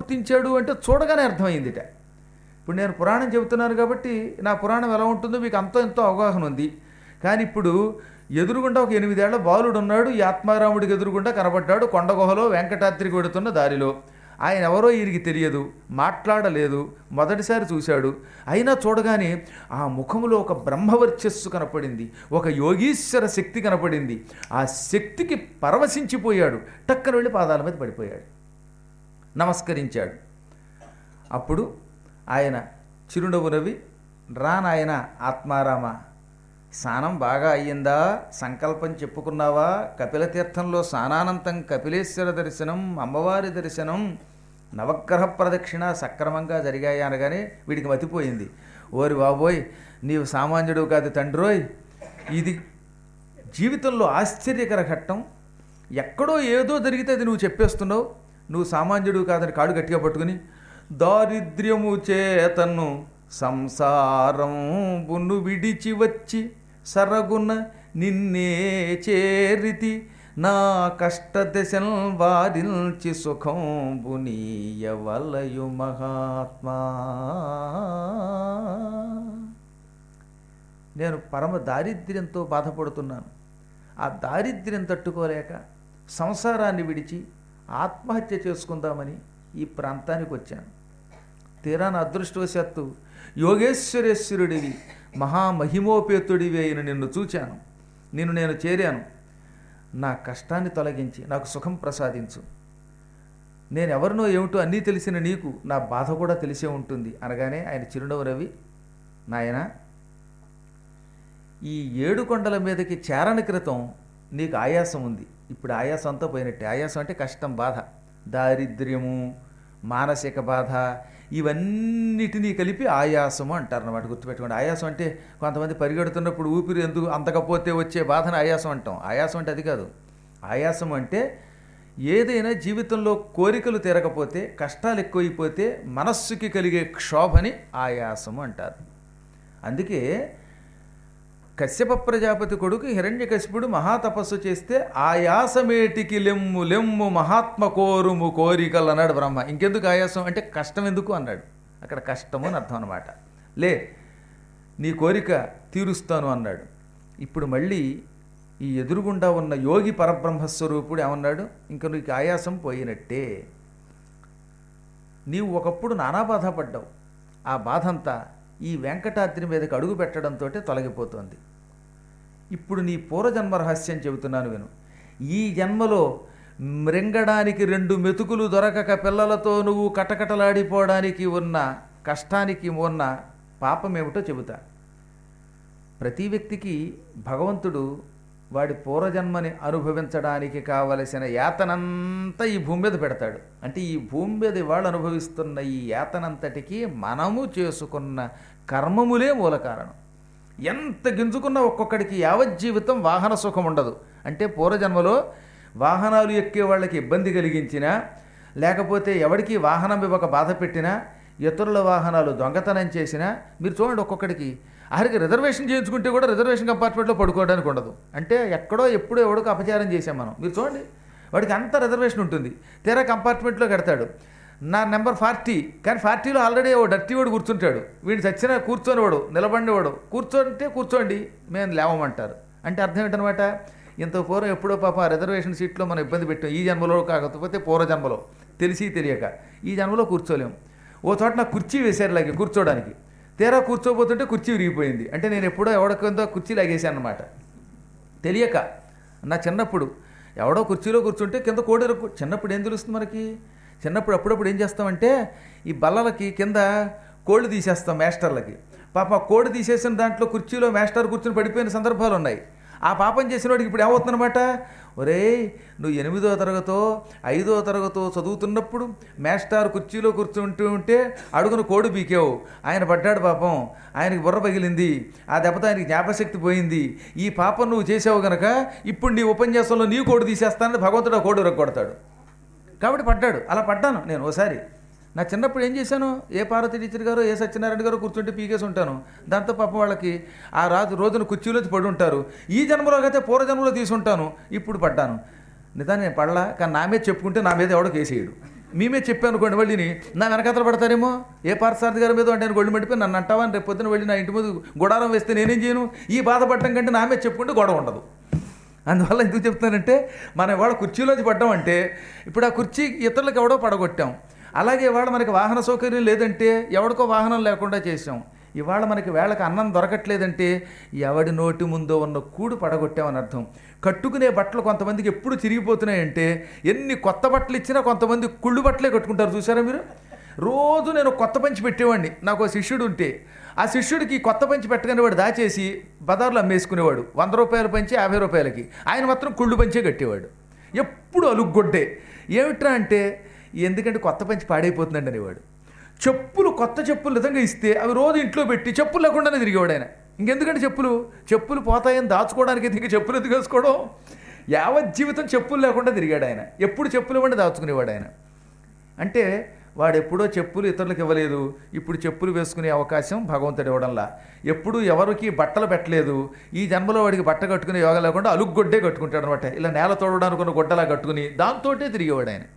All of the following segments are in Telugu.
గుర్తించాడు అంటే చూడగానే అర్థమైందిట ఇప్పుడు నేను పురాణం చెబుతున్నాను కాబట్టి నా పురాణం ఎలా ఉంటుందో మీకు అంతో ఎంతో అవగాహన ఉంది కానీ ఇప్పుడు ఎదురుగుండా ఒక ఎనిమిదేళ్ల బాలుడు ఉన్నాడు ఈ ఆత్మారాముడికి ఎదురుగుండా కనబడ్డాడు కొండ గుహలో వెంకటాద్రికి వెడుతున్న దారిలో ఆయన ఎవరో ఈయనకి తెలియదు మాట్లాడలేదు మొదటిసారి చూశాడు అయినా చూడగానే ఆ ముఖములో ఒక బ్రహ్మవర్చస్సు కనపడింది ఒక యోగీశ్వర శక్తి కనపడింది ఆ శక్తికి పరవశించిపోయాడు టక్కన వెళ్ళి పాదాల మీద పడిపోయాడు నమస్కరించాడు అప్పుడు ఆయన చిరునవ్వు నవ్వి రానాయన ఆత్మారామ స్నానం బాగా అయ్యిందా సంకల్పం చెప్పుకున్నావా కపిల తీర్థంలో స్నానానంతం కపిలేశ్వర దర్శనం అమ్మవారి దర్శనం నవగ్రహ ప్రదక్షిణ సక్రమంగా జరిగాయి అనగానే వీడికి మతిపోయింది ఓరి బాబోయ్ నీవు సామాన్యుడు కాదు తండ్రోయ్ ఇది జీవితంలో ఆశ్చర్యకర ఘట్టం ఎక్కడో ఏదో జరిగితే అది నువ్వు చెప్పేస్తున్నావు నువ్వు సామాన్యుడు కాదని కాడు గట్టిగా పట్టుకుని దారిద్ర్యము చేతను సంసారం బున్ను విడిచి వచ్చి సరగున నిన్నే చేరితి నా కష్టదశం వారిల్చి సుఖం బునీయవలయు మహాత్మా నేను పరమ దారిద్ర్యంతో బాధపడుతున్నాను ఆ దారిద్ర్యం తట్టుకోలేక సంసారాన్ని విడిచి ఆత్మహత్య చేసుకుందామని ఈ ప్రాంతానికి వచ్చాను తీరా నా అదృష్టవశాత్తు యోగేశ్వరేశ్వరుడివి మహామహిమోపేతుడివి అయిన నిన్ను చూచాను నిన్ను నేను చేరాను నా కష్టాన్ని తొలగించి నాకు సుఖం ప్రసాదించు నేను ఎవరినో ఏమిటో అన్నీ తెలిసిన నీకు నా బాధ కూడా తెలిసే ఉంటుంది అనగానే ఆయన చిరునవ్వు రవి నాయనా ఈ ఏడు కొండల మీదకి చేరని క్రితం నీకు ఆయాసం ఉంది ఇప్పుడు ఆయాసం అంతా పోయినట్టే ఆయాసం అంటే కష్టం బాధ దారిద్ర్యము మానసిక బాధ ఇవన్నిటినీ కలిపి ఆయాసము అంటారు అన్నమాట గుర్తుపెట్టుకోండి ఆయాసం అంటే కొంతమంది పరిగెడుతున్నప్పుడు ఊపిరి ఎందుకు అంతకపోతే వచ్చే బాధను ఆయాసం అంటాం ఆయాసం అంటే అది కాదు ఆయాసం అంటే ఏదైనా జీవితంలో కోరికలు తీరకపోతే కష్టాలు ఎక్కువైపోతే మనస్సుకి కలిగే క్షోభని ఆయాసము అంటారు అందుకే కశ్యప ప్రజాపతి కొడుకు హిరణ్యకశిపుడు మహాతపస్సు చేస్తే ఆయాసమేటికి లెమ్ము లెమ్ము మహాత్మ కోరుము కోరికలు అన్నాడు బ్రహ్మ ఇంకెందుకు ఆయాసం అంటే కష్టం ఎందుకు అన్నాడు అక్కడ కష్టము అని అర్థం అనమాట లే నీ కోరిక తీరుస్తాను అన్నాడు ఇప్పుడు మళ్ళీ ఈ ఎదురుగుండా ఉన్న యోగి పరబ్రహ్మస్వరూపుడు ఏమన్నాడు ఇంక నీకు ఆయాసం పోయినట్టే నీవు ఒకప్పుడు నానా బాధపడ్డావు ఆ బాధంతా ఈ వెంకటాద్రి మీదకి అడుగు పెట్టడంతో తొలగిపోతుంది ఇప్పుడు నీ పూర్వజన్మ రహస్యం చెబుతున్నాను విను ఈ జన్మలో మృంగడానికి రెండు మెతుకులు దొరకక పిల్లలతో నువ్వు కటకటలాడిపోవడానికి ఉన్న కష్టానికి ఉన్న పాపం ఏమిటో చెబుతా ప్రతి వ్యక్తికి భగవంతుడు వాడి పూర్వజన్మని అనుభవించడానికి కావలసిన యాతనంతా ఈ భూమి మీద పెడతాడు అంటే ఈ భూమి మీద వాళ్ళు అనుభవిస్తున్న ఈ యాతనంతటికి మనము చేసుకున్న కర్మములే మూల కారణం ఎంత గింజుకున్నా ఒక్కొక్కడికి యావజ్జీవితం వాహన సుఖం ఉండదు అంటే పూర్వజన్మలో వాహనాలు ఎక్కే వాళ్ళకి ఇబ్బంది కలిగించినా లేకపోతే ఎవరికి వాహనం ఇవ్వక బాధ పెట్టినా ఇతరుల వాహనాలు దొంగతనం చేసినా మీరు చూడండి ఒక్కొక్కడికి ఆఖరికి రిజర్వేషన్ చేయించుకుంటే కూడా రిజర్వేషన్ కంపార్ట్మెంట్లో పడుకోవడానికి ఉండదు అంటే ఎక్కడో ఎప్పుడో ఎవడికో అపచారం చేసాం మనం మీరు చూడండి వాడికి అంత రిజర్వేషన్ ఉంటుంది తీరా కంపార్ట్మెంట్లో కడతాడు నా నెంబర్ ఫార్టీ కానీ ఫార్టీలో ఆల్రెడీ ఓ డర్టీ వాడు కూర్చుంటాడు వీడు చచ్చినా కూర్చొని వాడు నిలబడినవాడు కూర్చోంటే కూర్చోండి మేము లేవమంటారు అంటే అర్థం ఏంటనమాట ఇంత పూర్వం ఎప్పుడో పాపం ఆ రిజర్వేషన్ సీట్లో మనం ఇబ్బంది పెట్టాం ఈ జన్మలో కాకపోతే పూర్వ జన్మలో తెలిసి తెలియక ఈ జన్మలో కూర్చోలేం ఓ చోట నాకు కుర్చీ వేశారు లాగే కూర్చోడానికి తీరా కూర్చోబోతుంటే కుర్చీ విరిగిపోయింది అంటే నేను ఎప్పుడో ఎవడకందో కుర్చీ లాగేశాను అనమాట తెలియక నా చిన్నప్పుడు ఎవడో కుర్చీలో కూర్చుంటే కింద కోడి ఇరుక్కు- చిన్నప్పుడు ఏం తెలుస్తుంది మనకి చిన్నప్పుడు అప్పుడప్పుడు ఏం చేస్తామంటే ఈ బల్లలకి కింద కోళ్ళు తీసేస్తాం మాస్టర్లకి పాప ఆ కోడి తీసేసిన దాంట్లో కుర్చీలో మాస్టర్ కూర్చుని పడిపోయిన సందర్భాలు ఉన్నాయి ఆ పాపం చేసిన వాడికి ఇప్పుడు ఏమవుతుందన్నమాట ఒరేయ్ నువ్వు ఎనిమిదో తరగతో ఐదో తరగతో చదువుతున్నప్పుడు మేస్టార్ కుర్చీలో కూర్చుంటూ ఉంటే అడుగున కోడి బీకావు ఆయన పడ్డాడు పాపం ఆయనకి బుర్ర పగిలింది ఆ దెబ్బతో ఆయనకి జ్ఞాపశక్తి పోయింది ఈ పాపం నువ్వు చేసావు గనక ఇప్పుడు నీ ఉపన్యాసంలో నీ కోడి తీసేస్తానని భగవంతుడు ఆ కోడి రగ్గొడతాడు కాబట్టి పడ్డాడు అలా పడ్డాను నేను ఓసారి నా చిన్నప్పుడు ఏం చేశాను ఏ పార్వతి టీచర్ గారు ఏ సత్యనారాయణ గారు కూర్చుంటే పీకేసి ఉంటాను దాంతో పాపం వాళ్ళకి ఆ రాజు రోజున కుర్చీలోంచి పడి ఉంటారు ఈ జన్మలో అయితే పూర్వజన్మలో తీసుంటాను ఇప్పుడు పడ్డాను నిజాన్ని నేను పడలా కానీ నా మీద చెప్పుకుంటే నా మీద ఎవడో కేసేయడు మేమే చెప్పాను అనుకోండి వెళ్ళిని నా వెనకాతలు పడతారేమో ఏ పార్థసారథి గారి మీద అంటే ఆయన గొళ్ళు మడిపోయి నన్ను అంటావా అని రేపు పొద్దున వెళ్ళి నా ఇంటి ముందు గుడారం వేస్తే నేనేం చేయను ఈ బాధపడటం కంటే నా మీద చెప్పుకుంటే గొడవ ఉండదు అందువల్ల ఎందుకు చెప్తానంటే మనం ఇవాళ కుర్చీలోంచి పడ్డాం అంటే ఇప్పుడు ఆ కుర్చీ ఇతరులకు ఎవడో పడగొట్టాం అలాగే ఇవాళ మనకి వాహన సౌకర్యం లేదంటే ఎవడికో వాహనం లేకుండా చేసాం ఇవాళ మనకి వేళకు అన్నం దొరకట్లేదంటే ఎవడి నోటి ముందో ఉన్న కూడు పడగొట్టామని అర్థం కట్టుకునే బట్టలు కొంతమందికి ఎప్పుడు చిరిగిపోతున్నాయంటే ఎన్ని కొత్త బట్టలు ఇచ్చినా కొంతమంది కుళ్ళు బట్టలే కట్టుకుంటారు చూసారా మీరు రోజు నేను కొత్త పంచి పెట్టేవాడిని నాకు ఒక శిష్యుడు ఉంటే ఆ శిష్యుడికి కొత్త పంచి పెట్టగానే వాడు దాచేసి బజార్లో అమ్మేసుకునేవాడు వంద రూపాయల పంచి యాభై రూపాయలకి ఆయన మాత్రం కుళ్ళు పంచే కట్టేవాడు ఎప్పుడు అలుగ్గొడ్డే ఏమిట్రా అంటే ఎందుకంటే కొత్త పంచి పాడైపోతుందండి అనేవాడు చెప్పులు కొత్త చెప్పులు నిజంగా ఇస్తే అవి రోజు ఇంట్లో పెట్టి చెప్పులు లేకుండానే తిరిగేవాడు ఆయన ఇంకెందుకంటే చెప్పులు చెప్పులు పోతాయని దాచుకోవడానికి ఇంక చెప్పులు ఎందుకు వేసుకోవడం యావత్ జీవితం చెప్పులు లేకుండా తిరిగాడు ఆయన ఎప్పుడు చెప్పులు ఇవ్వండి దాచుకునేవాడు ఆయన అంటే వాడు ఎప్పుడో చెప్పులు ఇతరులకు ఇవ్వలేదు ఇప్పుడు చెప్పులు వేసుకునే అవకాశం భగవంతుడు ఇవ్వడంలా ఎప్పుడు ఎవరికి బట్టలు పెట్టలేదు ఈ జన్మలో వాడికి బట్ట కట్టుకునే యోగా లేకుండా అలుగ్గొడ్డే కట్టుకుంటాడు అనమాట ఇలా నేల తోడడానికి ఉన్న గొడ్డలా కట్టుకుని దాంతోటే తిరిగేవాడు ఆయన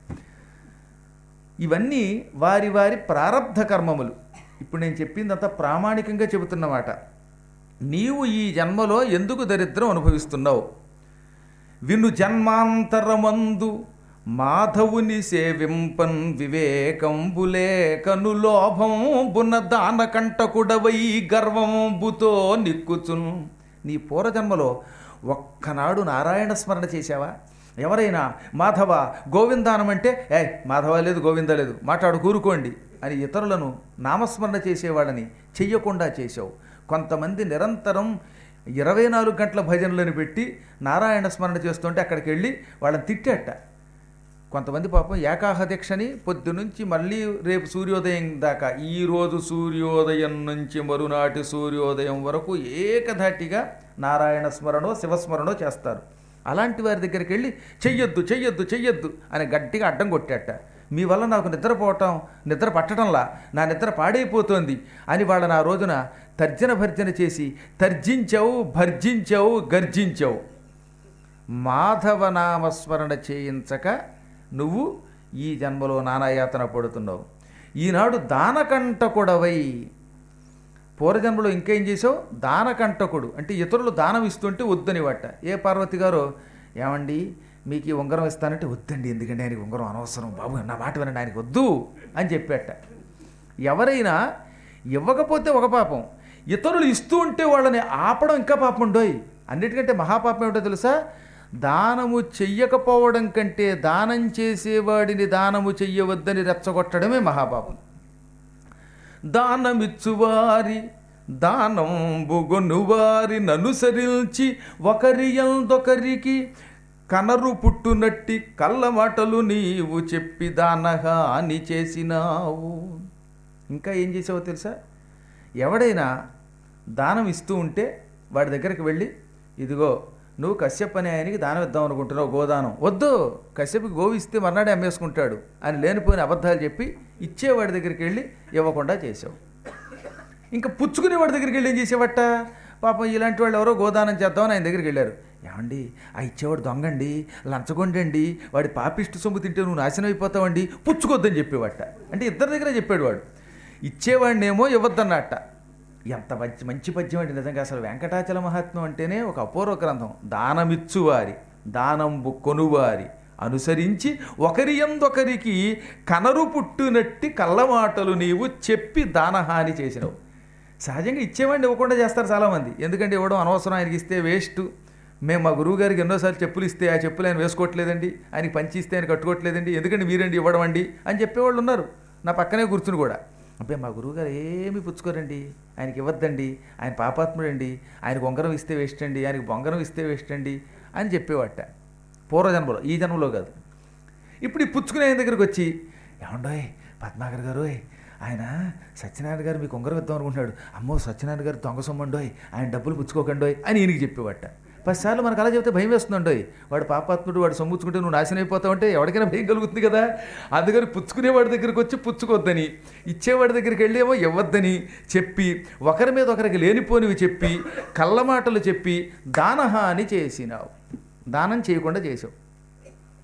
ఇవన్నీ వారి వారి ప్రారంధ కర్మములు ఇప్పుడు నేను చెప్పిందంతా ప్రామాణికంగా చెబుతున్నమాట నీవు ఈ జన్మలో ఎందుకు దరిద్రం అనుభవిస్తున్నావు విను జన్మాంతరమందు మాధవుని సేవింపన్ వివేకంబులే కను లోభంబున దాన కంటకుడవై గర్వంబుతో నిక్కుచును నీ పూర్వజన్మలో ఒక్కనాడు నారాయణ స్మరణ చేశావా ఎవరైనా మాధవ గోవిందానం అంటే ఏ మాధవ లేదు గోవింద లేదు మాట్లాడు కూరుకోండి అని ఇతరులను నామస్మరణ చేసేవాళ్ళని చెయ్యకుండా చేశావు కొంతమంది నిరంతరం ఇరవై నాలుగు గంటల భజనలను పెట్టి నారాయణ స్మరణ చేస్తుంటే అక్కడికి వెళ్ళి వాళ్ళని తిట్టేట కొంతమంది పాపం ఏకాహ దీక్షని పొద్దు నుంచి మళ్ళీ రేపు సూర్యోదయం దాకా ఈ రోజు సూర్యోదయం నుంచి మరునాటి సూర్యోదయం వరకు ఏకధాటిగా నారాయణ స్మరణో శివస్మరణో చేస్తారు అలాంటి వారి దగ్గరికి వెళ్ళి చెయ్యొద్దు చెయ్యొద్దు చెయ్యొద్దు అని గట్టిగా అడ్డం కొట్టాట మీ వల్ల నాకు నిద్రపోవటం నిద్ర పట్టడంలా నా నిద్ర పాడైపోతోంది అని వాళ్ళని ఆ రోజున తర్జన భర్జన చేసి తర్జించావు భర్జించావు గర్జించావు మాధవ నామస్మరణ చేయించక నువ్వు ఈ జన్మలో నానాయాతన పడుతున్నావు ఈనాడు దానకంటకుడవై పూర్వజన్మలో ఇంకేం చేసావు దానకంటకుడు అంటే ఇతరులు దానం ఇస్తుంటే వద్దని వాట ఏ పార్వతి గారు ఏమండి మీకు ఈ ఉంగరం ఇస్తానంటే వద్దండి ఎందుకంటే ఆయనకి ఉంగరం అనవసరం బాబు నా మాట వినండి ఆయనకి వద్దు అని చెప్పాట ఎవరైనా ఇవ్వకపోతే ఒక పాపం ఇతరులు ఇస్తూ ఉంటే వాళ్ళని ఆపడం ఇంకా పాపం ఉండోయ్ అన్నిటికంటే మహాపాపం ఏమిటో తెలుసా దానము చెయ్యకపోవడం కంటే దానం చేసేవాడిని దానము చెయ్యవద్దని రెచ్చగొట్టడమే మహాపాపం దానమిచ్చువారి దానంబుగొనువారి ననుసరించి ఒకరి ఎందొకరికి కనరు పుట్టునట్టి కళ్ళ మాటలు నీవు చెప్పి దానహాని చేసినావు ఇంకా ఏం చేసావో తెలుసా ఎవడైనా దానం ఇస్తూ ఉంటే వాడి దగ్గరికి వెళ్ళి ఇదిగో నువ్వు కశ్యప్ అనే ఆయనకి దానం ఇద్దాం అనుకుంటున్నావు గోదానం వద్దు కశ్యప్కి గోవు ఇస్తే మర్నాడే అమ్మేసుకుంటాడు అని లేనిపోయిన అబద్ధాలు చెప్పి ఇచ్చేవాడి దగ్గరికి వెళ్ళి ఇవ్వకుండా చేసావు ఇంకా పుచ్చుకునేవాడి దగ్గరికి వెళ్ళి ఏం చేసేవట పాపం ఇలాంటి వాళ్ళు ఎవరో గోదానం చేద్దామని ఆయన దగ్గరికి వెళ్ళారు ఏమండి ఆ ఇచ్చేవాడు దొంగండి లంచగొండండి వాడి పాపిష్టి సొమ్ము తింటే నువ్వు నాశనం అయిపోతావండి పుచ్చుకొద్దని చెప్పేవాట అంటే ఇద్దరి దగ్గరే చెప్పాడు వాడు ఇచ్చేవాడినేమో ఇవ్వద్దన్నట్ట ఎంత మంచి మంచి పద్యం అండి నిజంగా అసలు వెంకటాచల మహాత్మ్యం అంటేనే ఒక అపూర్వ గ్రంథం దానమిచ్చువారి దానంబు కొనువారి అనుసరించి ఒకరి ఎందొకరికి కనరు పుట్టునట్టి కళ్ళమాటలు నీవు చెప్పి దానహాని చేసినావు సహజంగా ఇచ్చేవాడిని ఇవ్వకుండా చేస్తారు చాలామంది ఎందుకంటే ఇవ్వడం అనవసరం ఆయనకి ఇస్తే వేస్ట్ మేము మా గురువు గారికి ఎన్నోసార్లు చెప్పులు ఇస్తే ఆ చెప్పులు ఆయన వేసుకోవట్లేదండి ఆయనకి పంచి ఇస్తే ఆయన కట్టుకోవట్లేదండి ఎందుకంటే మీరండి ఇవ్వడం అండి అని చెప్పేవాళ్ళు ఉన్నారు నా పక్కనే కూర్చుని కూడా అబ్బాయి మా గురువుగారు ఏమీ పుచ్చుకోరండి ఆయనకి ఇవ్వద్దండి ఆయన పాపాత్ముడండి ఆయనకు ఉంగరం ఇస్తే వేస్ట్ అండి ఆయనకి బొంగరం ఇస్తే వేస్ట్ అండి అని చెప్పేవాట పూర్వజన్మలో ఈ జన్మలో కాదు ఇప్పుడు ఈ పుచ్చుకునే ఆయన దగ్గరికి వచ్చి ఏమండోయ్ పద్మాకర్ గారు ఆయన సత్యనారాయణ గారు మీకు ఉంగరం ఇద్దాం అనుకుంటున్నాడు అమ్మో సత్యనారాయణ గారు దొంగ సొమ్మండోయ్ ఆయన డబ్బులు పుచ్చుకోకండోయ్ అని ఈయనకి చెప్పేవాట పదిసార్లు మనకు అలా చెప్తే భయం వేస్తుందండోయ్ వాడు పాపాత్ముడు వాడు సొమ్ముచ్చుకుంటే నువ్వు నాశనం అయిపోతావు అంటే ఎవరికైనా భయం కలుగుతుంది కదా అందుకని పుచ్చుకునేవాడి దగ్గరికి వచ్చి పుచ్చుకోవద్దని ఇచ్చేవాడి దగ్గరికి వెళ్ళేమో ఇవ్వద్దని చెప్పి ఒకరి మీద ఒకరికి లేనిపోనివి చెప్పి కళ్ళ మాటలు చెప్పి దానహాని చేసినావు దానం చేయకుండా చేసావు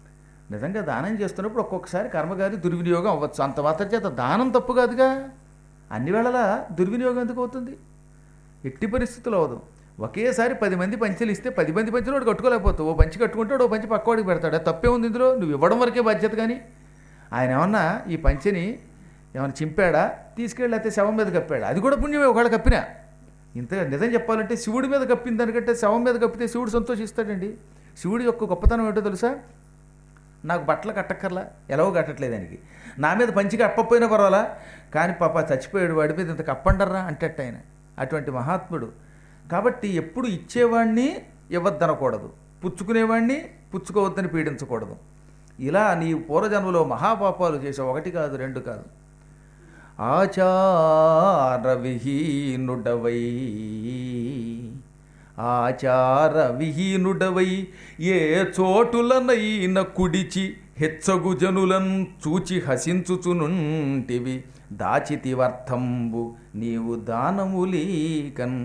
నిజంగా దానం చేస్తున్నప్పుడు ఒక్కొక్కసారి కర్మగారి దుర్వినియోగం అవ్వచ్చు అంత మాత్రం చేత దానం తప్పు కాదుగా అన్ని వేళలా దుర్వినియోగం ఎందుకు అవుతుంది ఎట్టి పరిస్థితుల్లో అవదు ఒకేసారి పది మంది పంచెలు ఇస్తే పది మంది పంచెలు వాడు కట్టుకోలేకపోతావు ఓ పంచి కట్టుకుంటాడు ఓ పంచి పక్కవాడికి పెడతాడు అది తప్పే ఉంది ఇందులో నువ్వు ఇవ్వడం వరకే బాధ్యత కానీ ఆయన ఏమన్నా ఈ పంచెని ఏమన్నా చింపాడా తీసుకెళ్ళి అయితే శవం మీద కప్పాడా అది కూడా పుణ్యమే ఒకవేళ కప్పినా ఇంత నిజం చెప్పాలంటే శివుడి మీద కప్పిన దానికంటే శవం మీద కప్పితే శివుడు సంతోషిస్తాడండి శివుడి యొక్క గొప్పతనం ఏంటో తెలుసా నాకు బట్టలు కట్టక్కర్లా ఎలాగో కట్టట్లేదు దానికి నా మీద పంచి కప్పపోయినా పర్వాలా కానీ పాప చచ్చిపోయాడు వాడి మీద ఇంత కప్పండర్రా అంటట్టు ఆయన అటువంటి మహాత్ముడు కాబట్టి ఎప్పుడు ఇచ్చేవాడిని ఇవ్వద్దనకూడదు పుచ్చుకునేవాడిని పుచ్చుకోవద్దని పీడించకూడదు ఇలా నీ పూర్వజన్మలో మహాపాపాలు చేసావు ఒకటి కాదు రెండు కాదు ఆచార విహీనుడవై ఆచార విహీనుడవై ఏ చోటులనైన కుడిచి హెచ్చగు జనులను చూచి హసించుచునుంటివి దాచితివర్థంబు నీవు దానములీకన్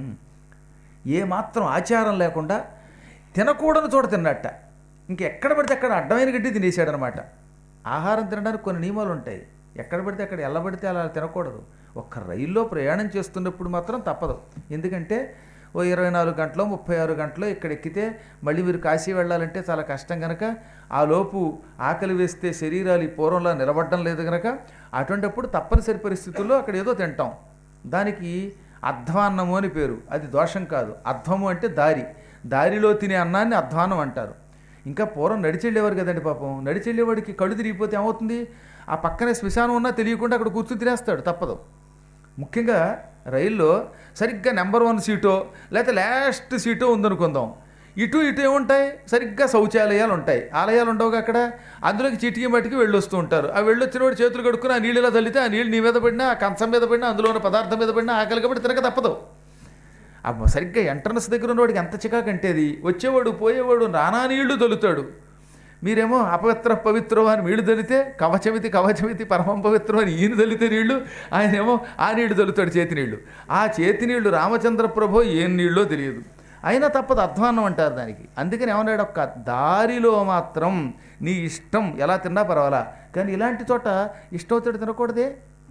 ఏ మాత్రం ఆచారం లేకుండా తినకూడని చోట తిన్నట్ట ఇంకెక్కడ పడితే అక్కడ అడ్డమైన గడ్డి తినేసాడనమాట ఆహారం తినడానికి కొన్ని నియమాలు ఉంటాయి ఎక్కడ పడితే అక్కడ ఎల్లబడితే అలా తినకూడదు ఒక్క రైల్లో ప్రయాణం చేస్తున్నప్పుడు మాత్రం తప్పదు ఎందుకంటే ఓ ఇరవై నాలుగు గంటలో ముప్పై ఆరు గంటలో ఇక్కడ ఎక్కితే మళ్ళీ మీరు కాశీ వెళ్ళాలంటే చాలా కష్టం కనుక ఆ లోపు ఆకలి వేస్తే శరీరాలు ఈ పూర్వంలా నిలబడడం లేదు కనుక అటువంటిప్పుడు తప్పనిసరి పరిస్థితుల్లో అక్కడ ఏదో తింటాం దానికి అధ్వాన్నము అని పేరు అది దోషం కాదు అధ్వము అంటే దారి దారిలో తినే అన్నాన్ని అధ్వానం అంటారు ఇంకా పూర్వం నడిచెళ్ళేవారు కదండి పాపం నడిచెళ్ళేవాడికి కళ్ళు తిరిగిపోతే ఏమవుతుంది ఆ పక్కనే శ్మశానం ఉన్నా తెలియకుండా అక్కడ కూర్చుని తినేస్తాడు తప్పదు ముఖ్యంగా రైల్లో సరిగ్గా నెంబర్ వన్ సీటో లేకపోతే లాస్ట్ సీటో ఉందనుకుందాం ఇటు ఇటు ఏముంటాయి సరిగ్గా శౌచాలయాలు ఉంటాయి ఆలయాలు ఉండవుగా అక్కడ అందులోకి చిటికి మట్టికి వెళ్ళొస్తూ ఉంటారు ఆ వెళ్ళొచ్చిన వాడు చేతులు కడుక్కుని ఆ నీళ్ళు ఇలా చల్లితే ఆ నీళ్ళు నీ మీద పడినా ఆ కంచం మీద పడినా అందులో ఉన్న పదార్థం మీద పడినా ఆకలి కాబట్టి తినక తప్పదు అబ్బ సరిగ్గా ఎంట్రన్స్ దగ్గర ఉన్నవాడికి ఎంత చికాకంటేది వచ్చేవాడు పోయేవాడు నానా నీళ్లు తొలుతాడు మీరేమో అపవిత్ర పవిత్రం అని నీళ్లు తొలితే కవచమితి కవచమితి పరమం పవిత్రం అని ఈయన తొలితే నీళ్లు ఆయనేమో ఆ నీళ్లు తొలుతాడు చేతి నీళ్లు ఆ చేతి నీళ్లు రామచంద్ర ప్రభు ఏం నీళ్ళో తెలియదు అయినా తప్పదు అధ్వాన్నం అంటారు దానికి అందుకని ఏమన్నాడు ఒక్క దారిలో మాత్రం నీ ఇష్టం ఎలా తిన్నా పర్వాలా కానీ ఇలాంటి చోట ఇష్టం తినకూడదే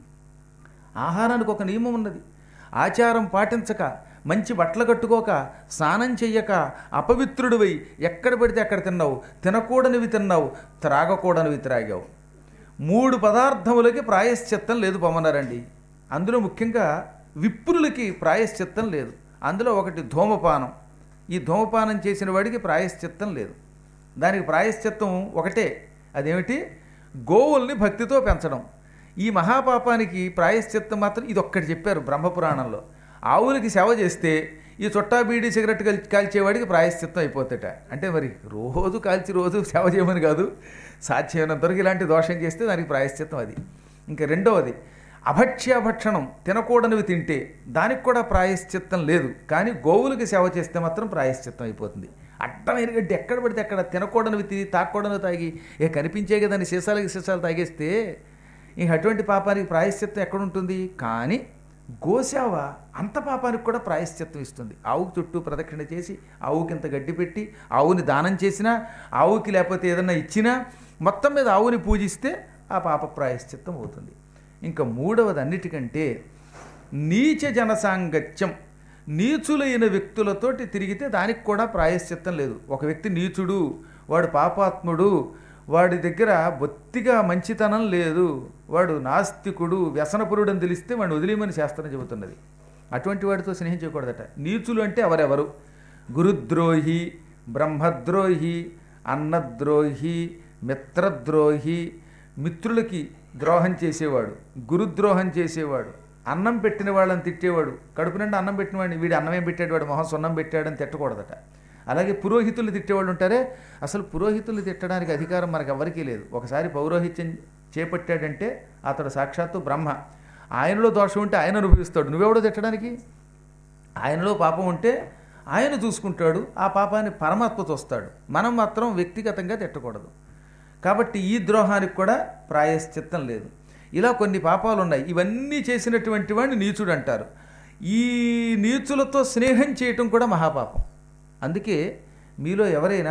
ఆహారానికి ఒక నియమం ఉన్నది ఆచారం పాటించక మంచి బట్టలు కట్టుకోక స్నానం చెయ్యక అపవిత్రుడివై ఎక్కడ పడితే అక్కడ తిన్నావు తినకూడనివి తిన్నావు త్రాగకూడనివి త్రాగావు మూడు పదార్థములకి ప్రాయశ్చిత్తం లేదు పొమ్మన్నారండి అందులో ముఖ్యంగా విప్రులకి ప్రాయశ్చిత్తం లేదు అందులో ఒకటి ధూమపానం ఈ ధూమపానం చేసిన వాడికి ప్రాయశ్చిత్తం లేదు దానికి ప్రాయశ్చిత్తం ఒకటే అదేమిటి గోవుల్ని భక్తితో పెంచడం ఈ మహాపాపానికి ప్రాయశ్చిత్తం మాత్రం ఇది ఒక్కటి చెప్పారు బ్రహ్మపురాణంలో ఆవులకి సేవ చేస్తే ఈ చుట్టా బీడీ సిగరెట్ కాల్ కాల్చేవాడికి ప్రాయశ్చిత్తం అయిపోతట అంటే మరి రోజు కాల్చి రోజు సేవ చేయమని కాదు సాధ్యమైనంత వరకు ఇలాంటి దోషం చేస్తే దానికి ప్రాయశ్చిత్తం అది ఇంకా రెండవది అభక్ష్యాభక్షణం తినకూడనివి తింటే దానికి కూడా ప్రాయశ్చిత్తం లేదు కానీ గోవులకి సేవ చేస్తే మాత్రం ప్రాయశ్చిత్తం అయిపోతుంది అడ్డమైన గడ్డి ఎక్కడ పడితే అక్కడ తినకూడనివి తిని తాకూడనివి తాగి ఇక కనిపించే కదని సీసాలకి సీసాలు తాగేస్తే ఇంక అటువంటి పాపానికి ప్రాయశ్చిత్తం ఎక్కడుంటుంది కానీ గోసేవ అంత పాపానికి కూడా ప్రాయశ్చిత్తం ఇస్తుంది ఆవుకి చుట్టూ ప్రదక్షిణ చేసి ఆవుకి ఇంత గడ్డి పెట్టి ఆవుని దానం చేసినా ఆవుకి లేకపోతే ఏదన్నా ఇచ్చినా మొత్తం మీద ఆవుని పూజిస్తే ఆ పాప ప్రాయశ్చిత్తం అవుతుంది ఇంకా మూడవది అన్నిటికంటే నీచ జనసాంగత్యం నీచులైన వ్యక్తులతోటి తిరిగితే దానికి కూడా ప్రాయశ్చిత్తం లేదు ఒక వ్యక్తి నీచుడు వాడు పాపాత్ముడు వాడి దగ్గర బొత్తిగా మంచితనం లేదు వాడు నాస్తికుడు వ్యసనపురుడు అని తెలిస్తే వాడిని వదిలేయమని శాస్త్రం చెబుతున్నది అటువంటి వాడితో స్నేహం చేయకూడదట నీచులు అంటే ఎవరెవరు గురుద్రోహి బ్రహ్మద్రోహి అన్నద్రోహి మిత్రద్రోహి మిత్రులకి ద్రోహం చేసేవాడు గురుద్రోహం చేసేవాడు అన్నం పెట్టిన వాళ్ళని తిట్టేవాడు కడుపు నిండా అన్నం పెట్టిన వాడిని వీడి అన్నమేం పెట్టాడు వాడు మొహం సున్నం పెట్టాడని తిట్టకూడదట అలాగే పురోహితులు తిట్టేవాళ్ళు ఉంటారే అసలు పురోహితులు తిట్టడానికి అధికారం మనకు ఎవరికీ లేదు ఒకసారి పౌరోహిత్యం చేపట్టాడంటే అతడు సాక్షాత్తు బ్రహ్మ ఆయనలో దోషం ఉంటే ఆయన అనుభవిస్తాడు నువ్వెవడో తిట్టడానికి ఆయనలో పాపం ఉంటే ఆయన చూసుకుంటాడు ఆ పాపాన్ని పరమాత్మ చూస్తాడు మనం మాత్రం వ్యక్తిగతంగా తిట్టకూడదు కాబట్టి ఈ ద్రోహానికి కూడా ప్రాయశ్చిత్తం లేదు ఇలా కొన్ని పాపాలు ఉన్నాయి ఇవన్నీ చేసినటువంటి వాడిని నీచుడు అంటారు ఈ నీచులతో స్నేహం చేయటం కూడా మహాపాపం అందుకే మీలో ఎవరైనా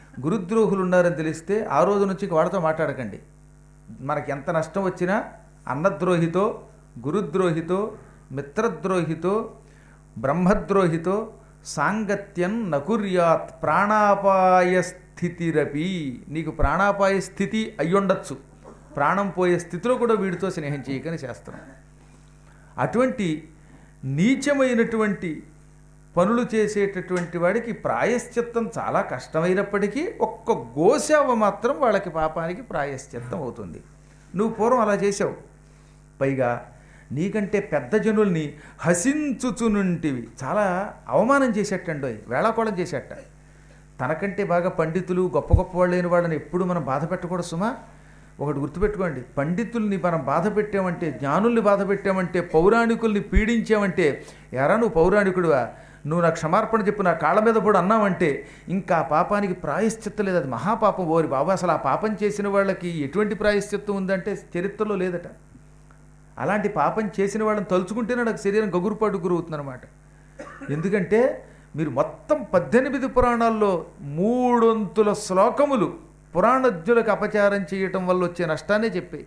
గురుద్రోహులు ఉన్నారని తెలిస్తే ఆ రోజు నుంచి ఇక వాళ్ళతో మాట్లాడకండి మనకి ఎంత నష్టం వచ్చినా అన్నద్రోహితో గురుద్రోహితో మిత్రద్రోహితో బ్రహ్మద్రోహితో సాంగత్యం నకుర్యాత్ ప్రాణాపాయ స్థితిరపి నీకు ప్రాణాపాయ స్థితి అయ్యుండొచ్చు ప్రాణం పోయే స్థితిలో కూడా వీడితో స్నేహం చేయకని శాస్త్రం అటువంటి నీచమైనటువంటి పనులు చేసేటటువంటి వాడికి ప్రాయశ్చిత్తం చాలా కష్టమైనప్పటికీ ఒక్క గోసేవ మాత్రం వాళ్ళకి పాపానికి ప్రాయశ్చిత్తం అవుతుంది నువ్వు పూర్వం అలా చేసావు పైగా నీకంటే పెద్ద జనుల్ని హసించుచునుంటివి చాలా అవమానం చేసేటండోయ్ వేళాకోళం చేసేట తనకంటే బాగా పండితులు గొప్ప గొప్ప వాళ్ళైన వాళ్ళని ఎప్పుడు మనం బాధ పెట్టకూడదు సుమా ఒకటి గుర్తుపెట్టుకోండి పండితుల్ని మనం బాధ పెట్టామంటే జ్ఞానుల్ని బాధ పెట్టామంటే పౌరాణికుల్ని పీడించామంటే ఎరా నువ్వు పౌరాణికుడివా నువ్వు నాకు క్షమార్పణ చెప్పు నా కాళ్ళ మీద కూడా అన్నావంటే ఇంకా ఆ పాపానికి ప్రాయశ్చిత్తం లేదు అది మహాపాపం ఓరి బాబు అసలు ఆ పాపం చేసిన వాళ్ళకి ఎటువంటి ప్రాయశ్చిత్తం ఉందంటే చరిత్రలో లేదట అలాంటి పాపం చేసిన వాళ్ళని తలుచుకుంటేనే నాకు శరీరం గగురుపాటు గురవుతుందన్నమాట ఎందుకంటే మీరు మొత్తం పద్దెనిమిది పురాణాల్లో మూడొంతుల శ్లోకములు పురాణజ్ఞులకు అపచారం చేయటం వల్ల వచ్చే నష్టాన్నే చెప్పాయి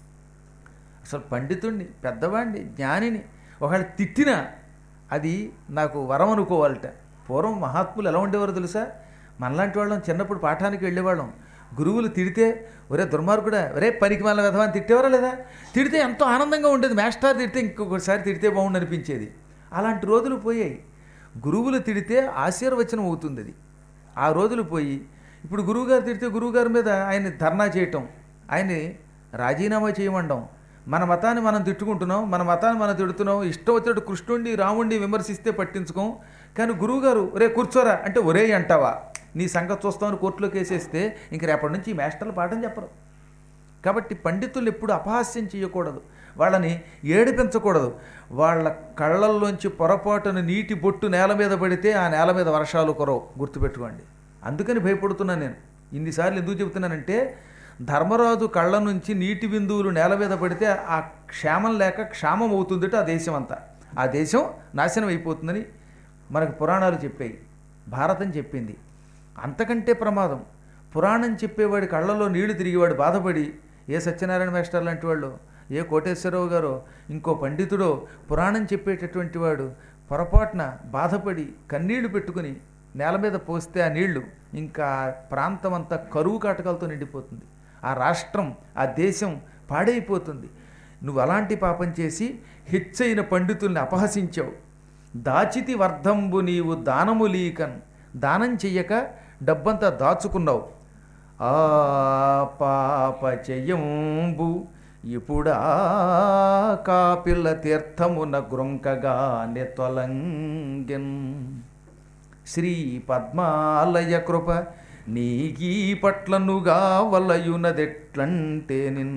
అసలు పండితుణ్ణి పెద్దవాడిని జ్ఞానిని ఒకవేళ తిట్టినా అది నాకు వరం అనుకోవాలట పూర్వం మహాత్ములు ఎలా ఉండేవారో తెలుసా మనలాంటి వాళ్ళం చిన్నప్పుడు పాఠానికి వెళ్ళేవాళ్ళం గురువులు తిడితే ఒరే దుర్మార్గుడా ఒరే పనికి మళ్ళీ విధవాన్ని తిట్టేవారా లేదా తిడితే ఎంతో ఆనందంగా ఉండేది మాస్టర్ తిడితే ఇంకొకసారి తిడితే బాగుండు అనిపించేది అలాంటి రోజులు పోయాయి గురువులు తిడితే ఆశీర్వచనం అవుతుంది అది ఆ రోజులు పోయి ఇప్పుడు గురువుగారు తిడితే గురువుగారి మీద ఆయన్ని ధర్నా చేయటం ఆయన్ని రాజీనామా చేయమండం మన మతాన్ని మనం తిట్టుకుంటున్నాం మన మతాన్ని మనం తిడుతున్నాం ఇష్టం వచ్చినట్టు కృష్ణుడిని రాముడిని విమర్శిస్తే పట్టించుకోం కానీ గురువుగారు ఒరే కూర్చోరా అంటే ఒరే అంటావా నీ సంగతి చూస్తామని కోర్టులోకి వేసేస్తే ఇంక రేపటి నుంచి ఈ మాస్టర్లు పాఠం చెప్పరు కాబట్టి పండితులు ఎప్పుడు అపహాస్యం చేయకూడదు వాళ్ళని ఏడిపించకూడదు వాళ్ళ కళ్ళల్లోంచి పొరపాటున నీటి బొట్టు నేల మీద పడితే ఆ నేల మీద వర్షాలు కురవు గుర్తుపెట్టుకోండి అందుకని భయపడుతున్నాను నేను ఇన్నిసార్లు ఎందుకు చెబుతున్నానంటే ధర్మరాజు కళ్ళ నుంచి నీటి బిందువులు నేల మీద పడితే ఆ క్షేమం లేక క్షామం అవుతుందట ఆ దేశం అంతా ఆ దేశం నాశనం అయిపోతుందని మనకు పురాణాలు చెప్పాయి భారతం చెప్పింది అంతకంటే ప్రమాదం పురాణం చెప్పేవాడి కళ్ళలో నీళ్లు తిరిగేవాడు బాధపడి ఏ సత్యనారాయణ మాస్టర్ లాంటి వాళ్ళు ఏ కోటేశ్వరరావు గారో ఇంకో పండితుడో పురాణం చెప్పేటటువంటి వాడు పొరపాటున బాధపడి కన్నీళ్లు పెట్టుకుని నేల మీద పోస్తే ఆ నీళ్లు ఇంకా ఆ ప్రాంతం అంతా కరువు కాటకాలతో నిండిపోతుంది ఆ రాష్ట్రం ఆ దేశం పాడైపోతుంది నువ్వు అలాంటి పాపం చేసి హెచ్చైన పండితుల్ని అపహసించావు దాచితి వర్ధంబు నీవు దానము లీకన్ దానం చెయ్యక డబ్బంతా దాచుకున్నావు ఆ పాప చెయ్యంబు ఇప్పుడా కాపిల్ల తీర్థమున గ్రొంకగా నెతొలంగెన్ శ్రీ పద్మాలయ కృప నీకీ పట్లనుగా వలయునదెట్లంటే నిన్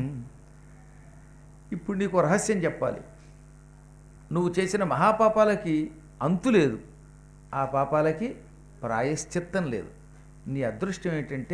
ఇప్పుడు నీకు రహస్యం చెప్పాలి నువ్వు చేసిన మహాపాపాలకి అంతు లేదు ఆ పాపాలకి ప్రాయశ్చిత్తం లేదు నీ అదృష్టం ఏంటంటే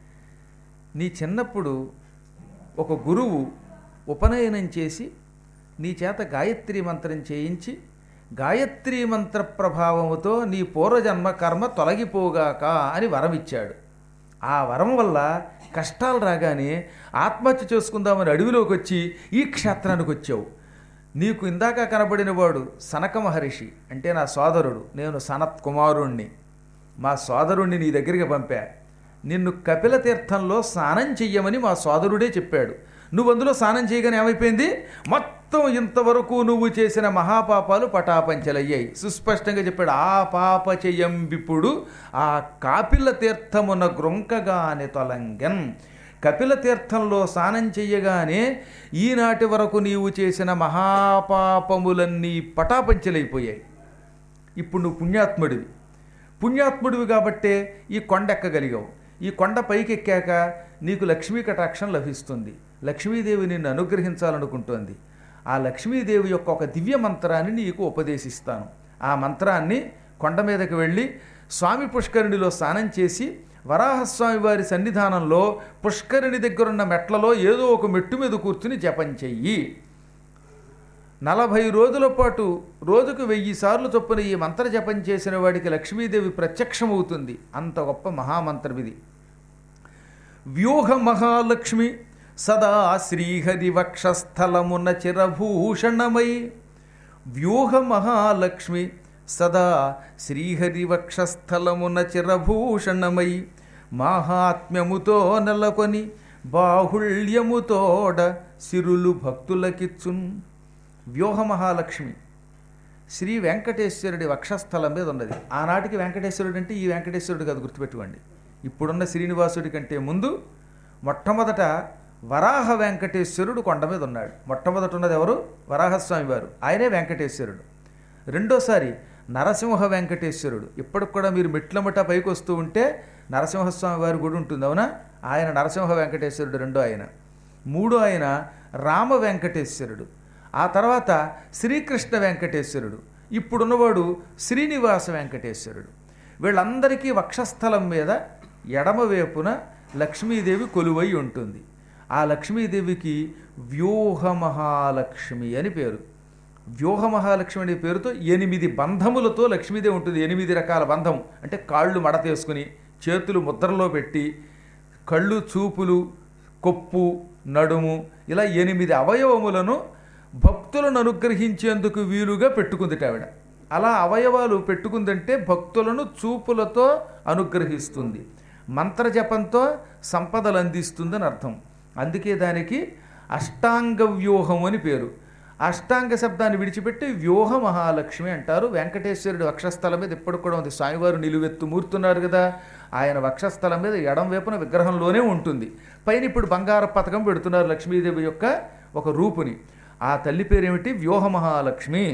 నీ చిన్నప్పుడు ఒక గురువు ఉపనయనం చేసి నీ చేత గాయత్రి మంత్రం చేయించి గాయత్రి మంత్ర ప్రభావముతో నీ పూర్వజన్మ కర్మ తొలగిపోగాక అని వరం ఇచ్చాడు ఆ వరం వల్ల కష్టాలు రాగానే ఆత్మహత్య చేసుకుందామని అడవిలోకి వచ్చి ఈ క్షేత్రానికి వచ్చావు నీకు ఇందాక కనబడిన వాడు సనక మహర్షి అంటే నా సోదరుడు నేను సనత్ కుమారుణ్ణి మా సోదరుణ్ణి నీ దగ్గరికి పంపా నిన్ను కపిల తీర్థంలో స్నానం చెయ్యమని మా సోదరుడే చెప్పాడు నువ్వు అందులో స్నానం చేయగానే ఏమైపోయింది మొత్తం ఇంతవరకు నువ్వు చేసిన మహాపాపాలు పటాపంచలయ్యాయి సుస్పష్టంగా చెప్పాడు ఆ పాప చెయ్యంబిప్పుడు ఆ కాపిల తీర్థమున గ్రొంకగానే తొలంగన్ కపిల తీర్థంలో స్నానం చెయ్యగానే ఈనాటి వరకు నీవు చేసిన మహాపాపములన్నీ పటాపంచలైపోయాయి ఇప్పుడు నువ్వు పుణ్యాత్ముడివి పుణ్యాత్ముడివి కాబట్టే ఈ కొండ ఎక్కగలిగావు ఈ కొండ పైకి ఎక్కాక నీకు లక్ష్మీ కటాక్షం లభిస్తుంది లక్ష్మీదేవి నిన్ను అనుగ్రహించాలనుకుంటోంది ఆ లక్ష్మీదేవి యొక్క ఒక దివ్య మంత్రాన్ని నీకు ఉపదేశిస్తాను ఆ మంత్రాన్ని కొండ మీదకి వెళ్ళి స్వామి పుష్కరిణిలో స్నానం చేసి వరాహస్వామి వారి సన్నిధానంలో పుష్కరిణి దగ్గరున్న మెట్లలో ఏదో ఒక మెట్టు మీద కూర్చుని జపం చెయ్యి నలభై రోజుల పాటు రోజుకు వెయ్యి సార్లు చొప్పున ఈ మంత్ర జపం చేసిన వాడికి లక్ష్మీదేవి ప్రత్యక్షమవుతుంది అంత గొప్ప మహామంత్రం ఇది వ్యూహ మహాలక్ష్మి సదా శ్రీహరి వక్షస్థలమున చిరభూషణమై వ్యూహ మహాలక్ష్మి సదా శ్రీహరి వక్షస్థలమున చిరభూషణమై మాహాత్మ్యముతో నెలకొని బాహుళ్యముతోడ సిరులు భక్తులకిచ్చున్ వ్యూహ మహాలక్ష్మి శ్రీ వెంకటేశ్వరుడి వక్షస్థలం మీద ఉన్నది ఆనాటికి వెంకటేశ్వరుడు అంటే ఈ వెంకటేశ్వరుడు కాదు గుర్తుపెట్టుకోండి ఇప్పుడున్న శ్రీనివాసుడి కంటే ముందు మొట్టమొదట వరాహ వెంకటేశ్వరుడు కొండ మీద ఉన్నాడు మొట్టమొదట ఉన్నది ఎవరు వరాహస్వామి వారు ఆయనే వెంకటేశ్వరుడు రెండోసారి నరసింహ వెంకటేశ్వరుడు ఇప్పటికి కూడా మీరు మెట్లమట పైకి వస్తూ ఉంటే నరసింహస్వామి వారి గుడి ఉంటుంది అవునా ఆయన నరసింహ వెంకటేశ్వరుడు రెండో ఆయన మూడో ఆయన రామ వెంకటేశ్వరుడు ఆ తర్వాత శ్రీకృష్ణ వెంకటేశ్వరుడు ఇప్పుడున్నవాడు శ్రీనివాస వెంకటేశ్వరుడు వీళ్ళందరికీ వక్షస్థలం మీద ఎడమవైపున లక్ష్మీదేవి కొలువై ఉంటుంది ఆ లక్ష్మీదేవికి వ్యూహ మహాలక్ష్మి అని పేరు వ్యూహ మహాలక్ష్మి అనే పేరుతో ఎనిమిది బంధములతో లక్ష్మీదేవి ఉంటుంది ఎనిమిది రకాల బంధం అంటే కాళ్ళు మడతేసుకుని చేతులు ముద్రలో పెట్టి కళ్ళు చూపులు కొప్పు నడుము ఇలా ఎనిమిది అవయవములను భక్తులను అనుగ్రహించేందుకు వీలుగా పెట్టుకుందిట ఆవిడ అలా అవయవాలు పెట్టుకుందంటే భక్తులను చూపులతో అనుగ్రహిస్తుంది మంత్రజపంతో సంపదలు అందిస్తుందని అర్థం అందుకే దానికి అష్టాంగ వ్యూహం అని పేరు అష్టాంగ శబ్దాన్ని విడిచిపెట్టి వ్యూహ మహాలక్ష్మి అంటారు వెంకటేశ్వరుడి వక్షస్థలం మీద ఇప్పటికి కూడా ఉంది స్వామివారు నిలువెత్తు మూర్తున్నారు కదా ఆయన వక్షస్థలం మీద ఎడం వైపున విగ్రహంలోనే ఉంటుంది పైన ఇప్పుడు బంగార పథకం పెడుతున్నారు లక్ష్మీదేవి యొక్క ఒక రూపుని ఆ తల్లి పేరేమిటి వ్యూహ మహాలక్ష్మి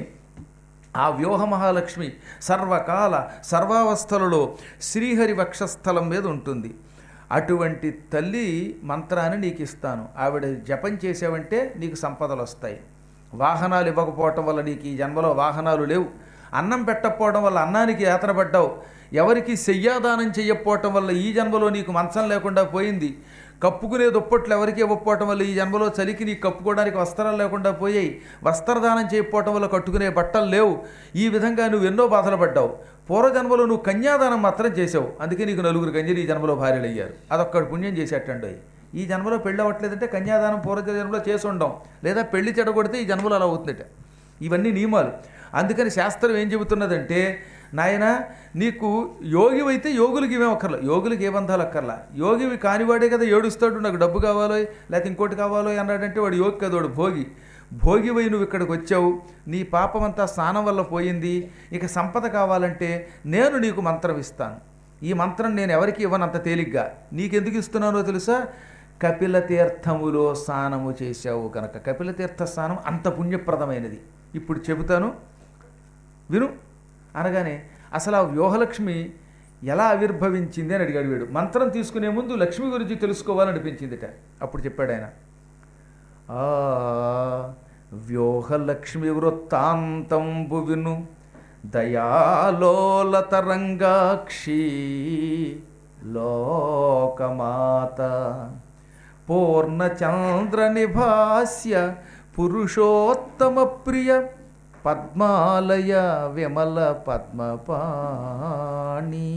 ఆ వ్యూహ మహాలక్ష్మి సర్వకాల సర్వావస్థలలో శ్రీహరి వక్షస్థలం మీద ఉంటుంది అటువంటి తల్లి మంత్రాన్ని నీకు ఇస్తాను ఆవిడ జపం చేసావంటే నీకు సంపదలు వస్తాయి వాహనాలు ఇవ్వకపోవటం వల్ల నీకు ఈ జన్మలో వాహనాలు లేవు అన్నం పెట్టకపోవడం వల్ల అన్నానికి యాతన పడ్డావు ఎవరికి శయ్యాదానం చెయ్యకపోవటం వల్ల ఈ జన్మలో నీకు మంచం లేకుండా పోయింది కప్పుకునే దుప్పట్లు ఎవరికి ఇవ్వకపోవటం వల్ల ఈ జన్మలో చలికి నీకు కప్పుకోవడానికి వస్త్రాలు లేకుండా పోయాయి వస్త్రదానం చేయకపోవటం వల్ల కట్టుకునే బట్టలు లేవు ఈ విధంగా నువ్వు ఎన్నో బాధలు పడ్డావు పూర్వజన్మలో నువ్వు కన్యాదానం మాత్రం చేసావు అందుకే నీకు నలుగురు కన్యలు ఈ జన్మలో భార్యలు అయ్యారు అదొక్కడు పుణ్యం చేసేటండి ఈ జన్మలో పెళ్ళి అవ్వట్లేదంటే కన్యాదానం పూర్వ జన్మలో చేసి ఉండం లేదా పెళ్లి చెడగొడితే ఈ జన్మలో అలా అవుతుందట ఇవన్నీ నియమాలు అందుకని శాస్త్రం ఏం చెబుతున్నదంటే నాయన నీకు యోగివైతే యోగులకి ఇవేం అక్కర్లా యోగులకి ఏ బంధాలు అక్కర్లా యోగివి కానివాడే కదా ఏడుస్తాడు నాకు డబ్బు కావాలో లేకపోతే ఇంకోటి కావాలో అన్నాడంటే వాడు యోగి కదా వాడు భోగి భోగివై నువ్వు ఇక్కడికి వచ్చావు నీ పాపమంతా స్నానం వల్ల పోయింది ఇక సంపద కావాలంటే నేను నీకు మంత్రం ఇస్తాను ఈ మంత్రం నేను ఎవరికి ఇవ్వనంత తేలిగ్గా నీకెందుకు ఇస్తున్నానో తెలుసా కపిల తీర్థములో స్నానము చేశావు కనుక కపిల తీర్థ స్నానం అంత పుణ్యప్రదమైనది ఇప్పుడు చెబుతాను విను అనగానే అసలు ఆ వ్యూహలక్ష్మి ఎలా ఆవిర్భవించింది అని అడిగాడు వీడు మంత్రం తీసుకునే ముందు లక్ష్మి గురించి తెలుసుకోవాలనిపించిందిట అప్పుడు చెప్పాడు ఆయన ఆ వ్యూహలక్ష్మి వృత్తాంతంబు విను దయాలోలతరంగాక్షి లోకమాత పూర్ణచంద్ర నిభాస్య పురుషోత్తమ ప్రియ పద్మాలయ విమల పద్మపాణి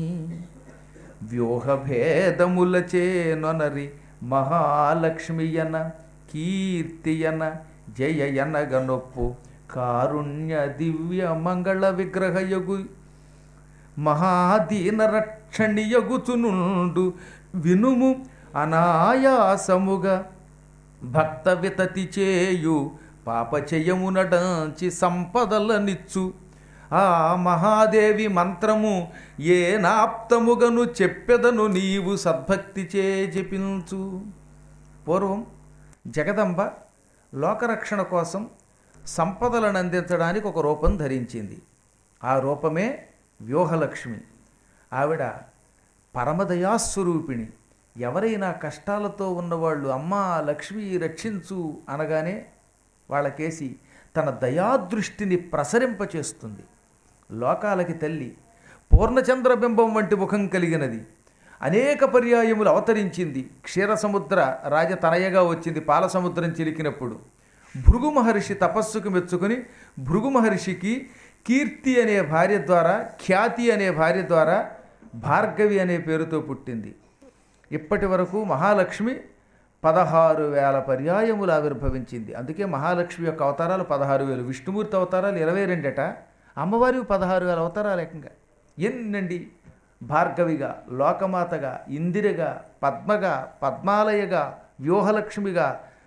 వ్యూహభేదములచే నొనరి మహాలక్ష్మియన కీర్తియన జయయనగనొప్పు కారుణ్య దివ్య మంగళ విగ్రహయగు మహాదీన రక్షణియగుచునుండు వినుము అనాయాసముగా భక్త వితతి చేయు పాపచయము నడంచి సంపదలనిచ్చు ఆ మహాదేవి మంత్రము ఏ నాప్తముగను చెప్పెదను నీవు సద్భక్తి చే జపించు పూర్వం జగదంబ లోకరక్షణ కోసం సంపదలను అందించడానికి ఒక రూపం ధరించింది ఆ రూపమే వ్యూహలక్ష్మి ఆవిడ పరమదయాస్వరూపిణి ఎవరైనా కష్టాలతో ఉన్నవాళ్ళు అమ్మా లక్ష్మి రక్షించు అనగానే వాళ్ళకేసి తన దయాదృష్టిని ప్రసరింపచేస్తుంది లోకాలకి తల్లి పూర్ణచంద్రబింబం వంటి ముఖం కలిగినది అనేక పర్యాయములు అవతరించింది క్షీరసముద్ర రాజతనయగా వచ్చింది పాలసముద్రం చిలికినప్పుడు భృగు మహర్షి తపస్సుకు మెచ్చుకొని భృగు మహర్షికి కీర్తి అనే భార్య ద్వారా ఖ్యాతి అనే భార్య ద్వారా భార్గవి అనే పేరుతో పుట్టింది ఇప్పటి వరకు మహాలక్ష్మి పదహారు వేల పర్యాయములు ఆవిర్భవించింది అందుకే మహాలక్ష్మి యొక్క అవతారాలు పదహారు వేలు విష్ణుమూర్తి అవతారాలు ఇరవై రెండట అమ్మవారి పదహారు వేల అవతారాలు ఏకంగా ఎన్నండి భార్గవిగా లోకమాతగా ఇందిరగా పద్మగా పద్మాలయగా వ్యూహలక్ష్మిగా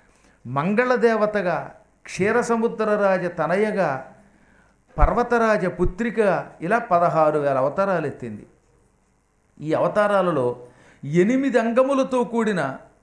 మంగళదేవతగా క్షీరసముద్రరాజ తనయగా పర్వతరాజ పుత్రిక ఇలా పదహారు వేల అవతారాలు ఎత్తింది ఈ అవతారాలలో ఎనిమిది అంగములతో కూడిన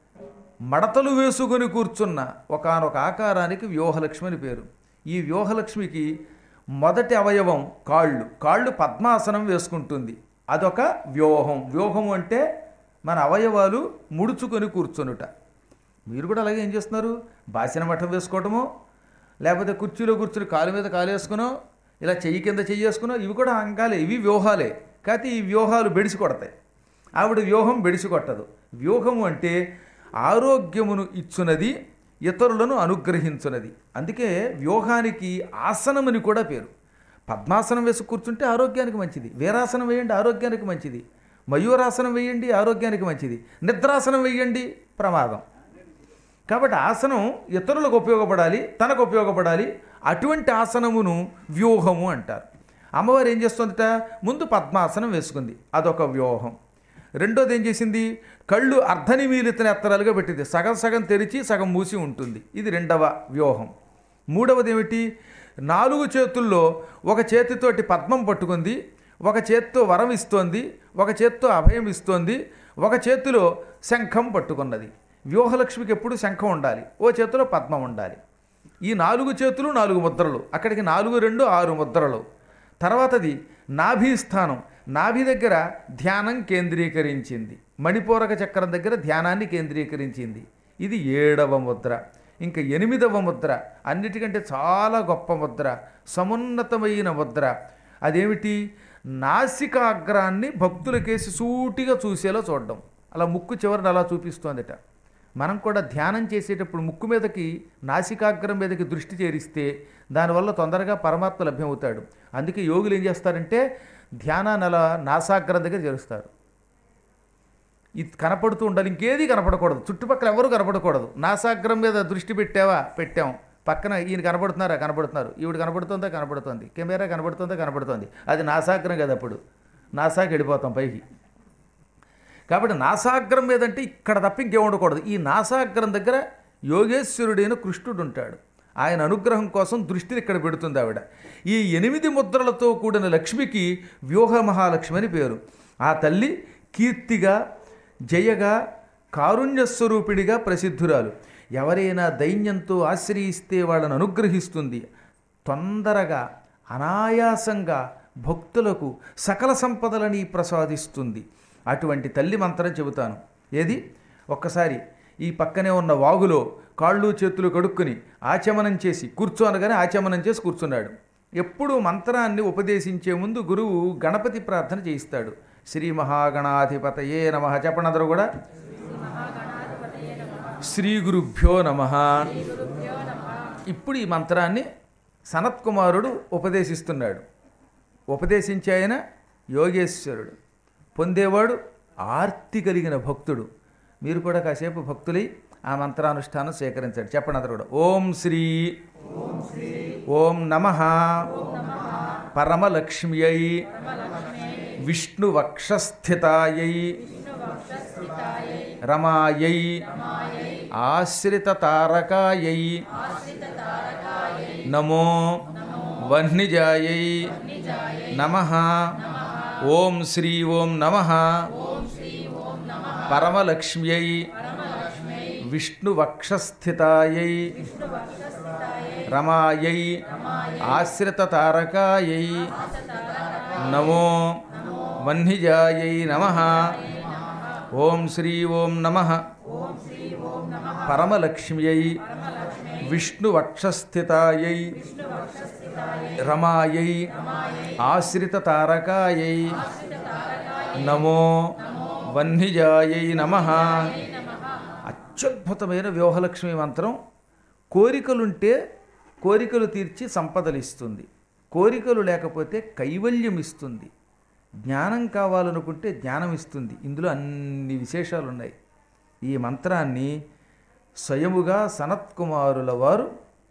మడతలు వేసుకొని కూర్చున్న ఒకానొక ఆకారానికి వ్యూహలక్ష్మి అని పేరు ఈ వ్యూహలక్ష్మికి మొదటి అవయవం కాళ్ళు కాళ్ళు పద్మాసనం వేసుకుంటుంది అదొక వ్యూహం వ్యూహం అంటే మన అవయవాలు ముడుచుకొని కూర్చొనుట మీరు కూడా అలాగే ఏం చేస్తున్నారు బాసిన మఠం వేసుకోవటమో లేకపోతే కుర్చీలో కూర్చుని కాలు మీద కాలు వేసుకునో ఇలా చెయ్యి కింద చెయ్యి వేసుకునో ఇవి కూడా అంగాలే ఇవి వ్యూహాలే కాకపోతే ఈ వ్యూహాలు బెడిసి కొడతాయి ఆవిడ వ్యూహం బెడిసి కొట్టదు వ్యూహము అంటే ఆరోగ్యమును ఇచ్చునది ఇతరులను అనుగ్రహించునది అందుకే వ్యూహానికి ఆసనమని కూడా పేరు పద్మాసనం వేసి కూర్చుంటే ఆరోగ్యానికి మంచిది వీరాసనం వేయండి ఆరోగ్యానికి మంచిది మయూరాసనం వేయండి ఆరోగ్యానికి మంచిది నిద్రాసనం వేయండి ప్రమాదం కాబట్టి ఆసనం ఇతరులకు ఉపయోగపడాలి తనకు ఉపయోగపడాలి అటువంటి ఆసనమును వ్యూహము అంటారు అమ్మవారు ఏం చేస్తుందట ముందు పద్మాసనం వేసుకుంది అదొక వ్యూహం రెండోది ఏం చేసింది కళ్ళు అర్ధనిమీలిత నెత్తరాలుగా పెట్టింది సగం సగం తెరిచి సగం మూసి ఉంటుంది ఇది రెండవ వ్యూహం మూడవది ఏమిటి నాలుగు చేతుల్లో ఒక చేతితోటి పద్మం పట్టుకుంది ఒక చేత్తో వరం ఇస్తోంది ఒక చేత్తో అభయం ఇస్తోంది ఒక చేతిలో శంఖం పట్టుకున్నది వ్యూహలక్ష్మికి ఎప్పుడు శంఖం ఉండాలి ఓ చేతిలో పద్మం ఉండాలి ఈ నాలుగు చేతులు నాలుగు ముద్రలు అక్కడికి నాలుగు రెండు ఆరు ముద్రలు తర్వాతది నాభి స్థానం నాభి దగ్గర ధ్యానం కేంద్రీకరించింది మణిపూరక చక్రం దగ్గర ధ్యానాన్ని కేంద్రీకరించింది ఇది ఏడవ ముద్ర ఇంకా ఎనిమిదవ ముద్ర అన్నిటికంటే చాలా గొప్ప ముద్ర సమున్నతమైన ముద్ర అదేమిటి నాసికాగ్రాన్ని భక్తులకేసి సూటిగా చూసేలా చూడడం అలా ముక్కు చివరిని అలా చూపిస్తోందట మనం కూడా ధ్యానం చేసేటప్పుడు ముక్కు మీదకి నాసికాగ్రం మీదకి దృష్టి చేరిస్తే దానివల్ల తొందరగా పరమాత్మ లభ్యమవుతాడు అందుకే యోగులు ఏం చేస్తారంటే ధ్యానాన్ని అలా నాసాగ్రం దగ్గర చేరుస్తారు ఇది కనపడుతూ ఉండాలి ఇంకేది కనపడకూడదు చుట్టుపక్కల ఎవరు కనపడకూడదు నాసాగ్రం మీద దృష్టి పెట్టావా పెట్టాం పక్కన ఈయన కనపడుతున్నారా కనపడుతున్నారు ఈవిడ కనపడుతుందా కనపడుతుంది కెమెరా కనపడుతుందా కనపడుతుంది అది నాసాగ్రం కదా అప్పుడు నాసాకి వెళ్ళిపోతాం పైకి కాబట్టి నాసాగ్రం మీద అంటే ఇక్కడ తప్ప ఇంకేం ఉండకూడదు ఈ నాసాగ్రం దగ్గర యోగేశ్వరుడైన కృష్ణుడు ఉంటాడు ఆయన అనుగ్రహం కోసం దృష్టిని ఇక్కడ పెడుతుంది ఆవిడ ఈ ఎనిమిది ముద్రలతో కూడిన లక్ష్మికి వ్యూహ మహాలక్ష్మి అని పేరు ఆ తల్లి కీర్తిగా జయగా కారుణ్యస్వరూపిడిగా ప్రసిద్ధురాలు ఎవరైనా దైన్యంతో ఆశ్రయిస్తే వాళ్ళను అనుగ్రహిస్తుంది తొందరగా అనాయాసంగా భక్తులకు సకల సంపదలని ప్రసాదిస్తుంది అటువంటి తల్లి మంత్రం చెబుతాను ఏది ఒక్కసారి ఈ పక్కనే ఉన్న వాగులో కాళ్ళు చేతులు కడుక్కుని ఆచమనం చేసి కూర్చో అనగానే ఆచమనం చేసి కూర్చున్నాడు ఎప్పుడు మంత్రాన్ని ఉపదేశించే ముందు గురువు గణపతి ప్రార్థన చేయిస్తాడు శ్రీ మహాగణాధిపతయే నమ చెప్పనందరూ కూడా శ్రీ గురుభ్యో నమ ఇప్పుడు ఈ మంత్రాన్ని సనత్కుమారుడు ఉపదేశిస్తున్నాడు ఉపదేశించే ఆయన యోగేశ్వరుడు పొందేవాడు ఆర్తి కలిగిన భక్తుడు మీరు కూడా కాసేపు భక్తులై ఆ మంత్రానుష్ఠానం స్వీకరించండి చెప్పండి అందరూ కూడా ఓం శ్రీ ఓం నమ పరమలక్ష్మ్యై విష్ణువక్షస్థితాయై రమాయై ఆశ్రితతారకాయై నమో వహ్నిజాయై నమ ఓం శ్రీ ఓం నమ పరమలక్ష్మ్యై విష్ణువక్షస్థితాయై రమాయై ఆశ్రితతారకాయై నమో వహ్నిజాయై నమ ఓం శ్రీ ఓం నమ పరమలక్ష్మ్యై విష్ణువక్షస్థితాయై రమాయై ఆశ్రితతారకాయై నమో వహ్నిజాయై నమ అత్యద్భుతమైన వ్యూహలక్ష్మి మంత్రం కోరికలుంటే కోరికలు తీర్చి సంపదలు ఇస్తుంది కోరికలు లేకపోతే కైవల్యం ఇస్తుంది జ్ఞానం కావాలనుకుంటే జ్ఞానం ఇస్తుంది ఇందులో అన్ని విశేషాలు ఉన్నాయి ఈ మంత్రాన్ని స్వయముగా సనత్కుమారుల వారు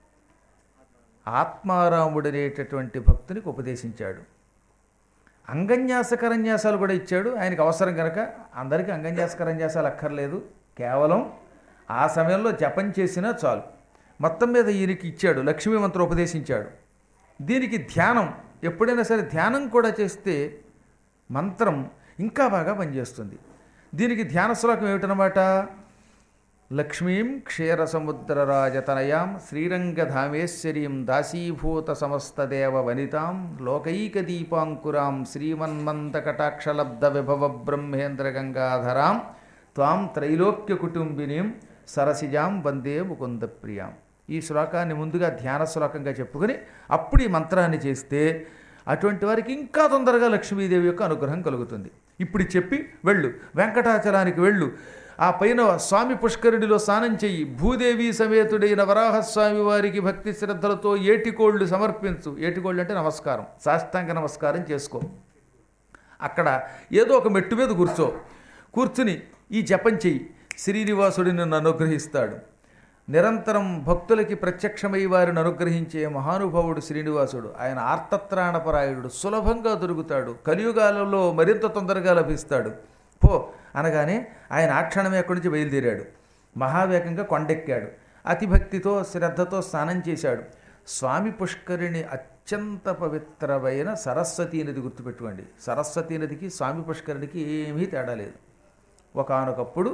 ఆత్మారాముడనేటటువంటి భక్తునికి ఉపదేశించాడు అంగన్యాస కరన్యాసాలు కూడా ఇచ్చాడు ఆయనకు అవసరం కనుక అందరికీ అంగన్యాస కరన్యాసాలు అక్కర్లేదు కేవలం ఆ సమయంలో జపం చేసినా చాలు మొత్తం మీద ఈయనకి ఇచ్చాడు లక్ష్మీ మంత్రం ఉపదేశించాడు దీనికి ధ్యానం ఎప్పుడైనా సరే ధ్యానం కూడా చేస్తే మంత్రం ఇంకా బాగా పనిచేస్తుంది దీనికి ధ్యాన శ్లోకం ఏమిటనమాట లక్ష్మీం క్షీరసముద్రరాజతనయాం శ్రీరంగధామేశ్వరీం దాసీభూత సమస్తదేవ వనితాం లోకైకదీపాంకురాం శ్రీమన్మంతకటాక్షలబ్ధ విభవ బ్రహ్మేంద్ర గంగాధరాం త్వాం త్రైలోక్య కుటుంబినీం సరసిజాం వందే ముకుంద ప్రియాం ఈ శ్లోకాన్ని ముందుగా ధ్యాన శ్లోకంగా చెప్పుకొని అప్పుడు ఈ మంత్రాన్ని చేస్తే అటువంటి వారికి ఇంకా తొందరగా లక్ష్మీదేవి యొక్క అనుగ్రహం కలుగుతుంది ఇప్పుడు చెప్పి వెళ్ళు వెంకటాచలానికి వెళ్ళు ఆ పైన స్వామి పుష్కరుడిలో స్నానం చెయ్యి భూదేవి సమేతుడైన వరాహస్వామి వారికి భక్తి శ్రద్ధలతో ఏటికోళ్ళు సమర్పించు ఏటికోళ్ళు అంటే నమస్కారం సాష్టాంగ నమస్కారం చేసుకో అక్కడ ఏదో ఒక మెట్టు మీద కూర్చో కూర్చుని ఈ జపం చెయ్యి శ్రీనివాసుడు నిన్ను అనుగ్రహిస్తాడు నిరంతరం భక్తులకి ప్రత్యక్షమై వారిని అనుగ్రహించే మహానుభావుడు శ్రీనివాసుడు ఆయన ఆర్తత్రాణపరాయుడు సులభంగా దొరుకుతాడు కలియుగాలలో మరింత తొందరగా లభిస్తాడు పో అనగానే ఆయన ఆ క్షణమే అక్కడి నుంచి బయలుదేరాడు మహావేగంగా కొండెక్కాడు అతిభక్తితో శ్రద్ధతో స్నానం చేశాడు స్వామి పుష్కరిణి అత్యంత పవిత్రమైన సరస్వతీ నది గుర్తుపెట్టుకోండి సరస్వతీ నదికి స్వామి పుష్కరిణికి ఏమీ తేడా లేదు ఒకనొకప్పుడు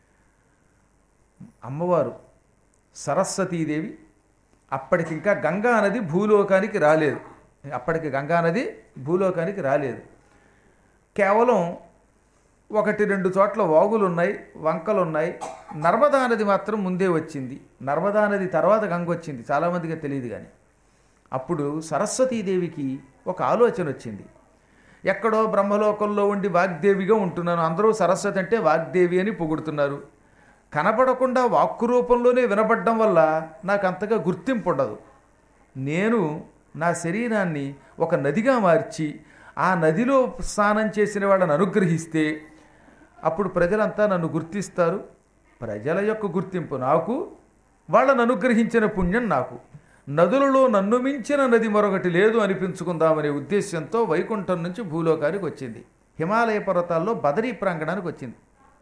అమ్మవారు సరస్వతీదేవి అప్పటికింకా గంగా నది భూలోకానికి రాలేదు అప్పటికి గంగా నది భూలోకానికి రాలేదు కేవలం ఒకటి రెండు చోట్ల వాగులు ఉన్నాయి వంకలు ఉన్నాయి నర్మదా నది మాత్రం ముందే వచ్చింది నర్మదా నది తర్వాత గంగ వచ్చింది చాలామందికి తెలియదు కానీ అప్పుడు సరస్వతీదేవికి ఒక ఆలోచన వచ్చింది ఎక్కడో బ్రహ్మలోకంలో ఉండి వాగ్దేవిగా ఉంటున్నాను అందరూ సరస్వతి అంటే వాగ్దేవి అని పొగుడుతున్నారు కనపడకుండా వాక్కు రూపంలోనే వినపడడం వల్ల నాకు అంతగా గుర్తింపు ఉండదు నేను నా శరీరాన్ని ఒక నదిగా మార్చి ఆ నదిలో స్నానం చేసిన వాళ్ళని అనుగ్రహిస్తే అప్పుడు ప్రజలంతా నన్ను గుర్తిస్తారు ప్రజల యొక్క గుర్తింపు నాకు వాళ్ళని అనుగ్రహించిన పుణ్యం నాకు నదులలో నన్ను మించిన నది మరొకటి లేదు అనిపించుకుందామనే ఉద్దేశంతో వైకుంఠం నుంచి భూలోకానికి వచ్చింది హిమాలయ పర్వతాల్లో బదరీ ప్రాంగణానికి వచ్చింది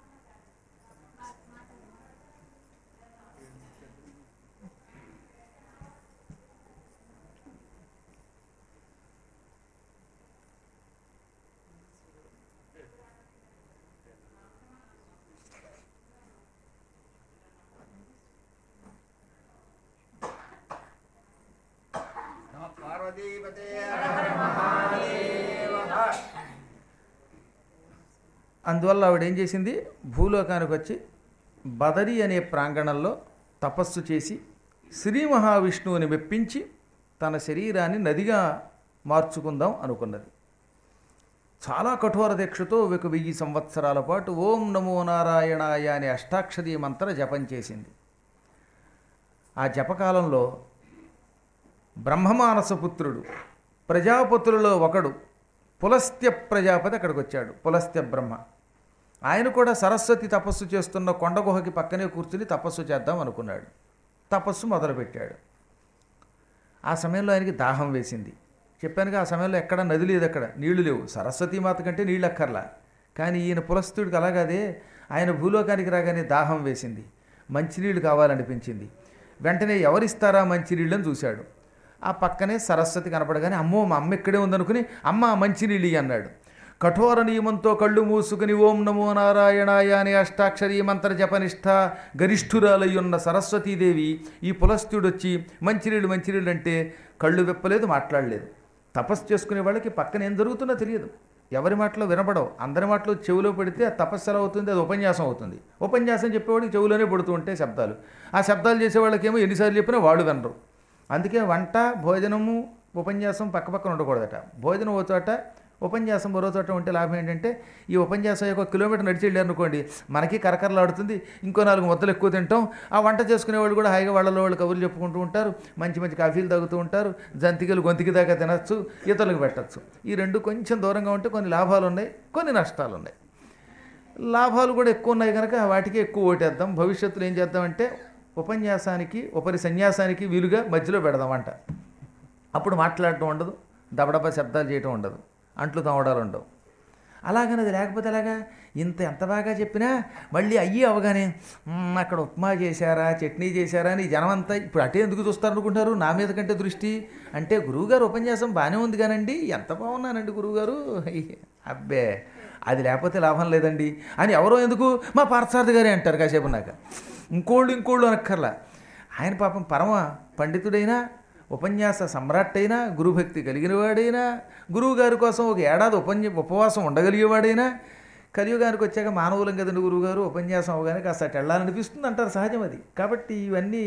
నమః పార్వతీపతే అందువల్ల ఆవిడ ఏం చేసింది భూలోకానికి వచ్చి బదరి అనే ప్రాంగణంలో తపస్సు చేసి శ్రీ మహావిష్ణువుని మెప్పించి తన శరీరాన్ని నదిగా మార్చుకుందాం అనుకున్నది చాలా కఠోర దీక్షతో ఒక వెయ్యి సంవత్సరాల పాటు ఓం నమో నారాయణాయ అనే అష్టాక్షరీ మంత్ర జపం చేసింది ఆ జపకాలంలో బ్రహ్మమానస పుత్రుడు ప్రజాపతులలో ఒకడు పులస్త్య ప్రజాపతి అక్కడికి వచ్చాడు పులస్త్య బ్రహ్మ ఆయన కూడా సరస్వతి తపస్సు చేస్తున్న కొండ గుహకి పక్కనే కూర్చుని తపస్సు చేద్దాం అనుకున్నాడు తపస్సు మొదలుపెట్టాడు ఆ సమయంలో ఆయనకి దాహం వేసింది చెప్పానుగా ఆ సమయంలో ఎక్కడ నది లేదు అక్కడ నీళ్లు లేవు సరస్వతీ మాత కంటే నీళ్ళు అక్కర్లా కానీ ఈయన పులస్తుడికి అలాగదే ఆయన భూలోకానికి రాగానే దాహం వేసింది మంచినీళ్ళు కావాలనిపించింది వెంటనే ఎవరిస్తారా మంచినీళ్ళని చూశాడు ఆ పక్కనే సరస్వతి కనపడగానే అమ్మో మా అమ్మ ఇక్కడే ఉందనుకుని అమ్మ మంచినీళ్ళు ఇయ్యి" అన్నాడు కఠోర నియమంతో కళ్ళు మూసుకుని ఓం నమో నారాయణాయ అనే అష్టాక్షరీ మంత్ర జపనిష్ట గరిష్ఠురాలయ్యున్న సరస్వతీదేవి ఈ పులస్తుడు వచ్చి మంచినీళ్ళు మంచినీళ్ళు అంటే కళ్ళు విప్పలేదు మాట్లాడలేదు తపస్సు చేసుకునే వాళ్ళకి పక్కన ఏం జరుగుతుందో తెలియదు ఎవరి మాటలో వినపడవు అందరి మాటలో చెవిలో పెడితే ఆ తపస్సు ఎలా అవుతుంది అది ఉపన్యాసం అవుతుంది ఉపన్యాసం చెప్పేవాడికి చెవిలోనే పడుతూ ఉంటాయి శబ్దాలు ఆ శబ్దాలు చేసే వాళ్ళకేమో ఎన్నిసార్లు చెప్పినా వాళ్ళు వినరు అందుకే వంట భోజనము ఉపన్యాసం పక్క పక్కన ఉండకూడదట భోజనం ఒక చోట ఉపన్యాసం మరో చోట ఉంటే లాభం ఏంటంటే ఈ ఉపన్యాసం ఒక కిలోమీటర్ నడిచి వెళ్ళారు అనుకోండి మనకి కరకరలాడుతుంది ఇంకో నాలుగు ముద్దలు ఎక్కువ తింటాం ఆ వంట చేసుకునే వాళ్ళు కూడా హాయిగా వాళ్ళలో వాళ్ళు కబుర్లు చెప్పుకుంటూ ఉంటారు మంచి మంచి కాఫీలు తాగుతూ ఉంటారు జంతికలు గొంతికి దాకా తినచ్చు ఇతరులకు పెట్టచ్చు ఈ రెండు కొంచెం దూరంగా ఉంటే కొన్ని లాభాలు ఉన్నాయి కొన్ని నష్టాలు ఉన్నాయి లాభాలు కూడా ఎక్కువ ఉన్నాయి కనుక వాటికి ఎక్కువ ఓటేద్దాం భవిష్యత్తులో ఏం చేద్దామంటే ఉపన్యాసానికి ఉపరి సన్యాసానికి వీలుగా మధ్యలో పెడదాం అంట అప్పుడు మాట్లాడటం ఉండదు దబడబా శబ్దాలు చేయటం ఉండదు అంట్లు తవ్వడాలు ఉండవు అలాగని అది లేకపోతే ఎలాగా ఇంత ఎంత బాగా చెప్పినా మళ్ళీ అయ్యి అవగానే "మ్మ్, అక్కడ ఉప్మా చేశారా చట్నీ చేశారా అని ఈ జనం అంతా ఇప్పుడు అటే ఎందుకు చూస్తారు అనుకుంటారు నా మీద కంటే దృష్టి అంటే గురువుగారు ఉపన్యాసం బాగానే ఉంది కానండి ఎంత బాగున్నానండి గురువుగారు అబ్బే అది లేకపోతే లాభం లేదండి అని ఎవరో ఎందుకు మా పార్థసారథి గారే అంటారు కాసేపు నాకు ఇంకోళ్ళు ఇంకోళ్ళు అనక్కర్లా ఆయన పాపం పరమ పండితుడైనా ఉపన్యాస సమ్రాట్ అయినా గురుభక్తి కలిగిన వాడైనా గురువు గారి కోసం ఒక ఏడాది ఉపన్య ఉపవాసం ఉండగలిగేవాడైనా కలియుగానికి వచ్చాక మానవులం కదండి గురువుగారు ఉపన్యాసం అవగానే కాస్త అటు వెళ్ళాలనిపిస్తుంది అంటారు సహజం అది కాబట్టి ఇవన్నీ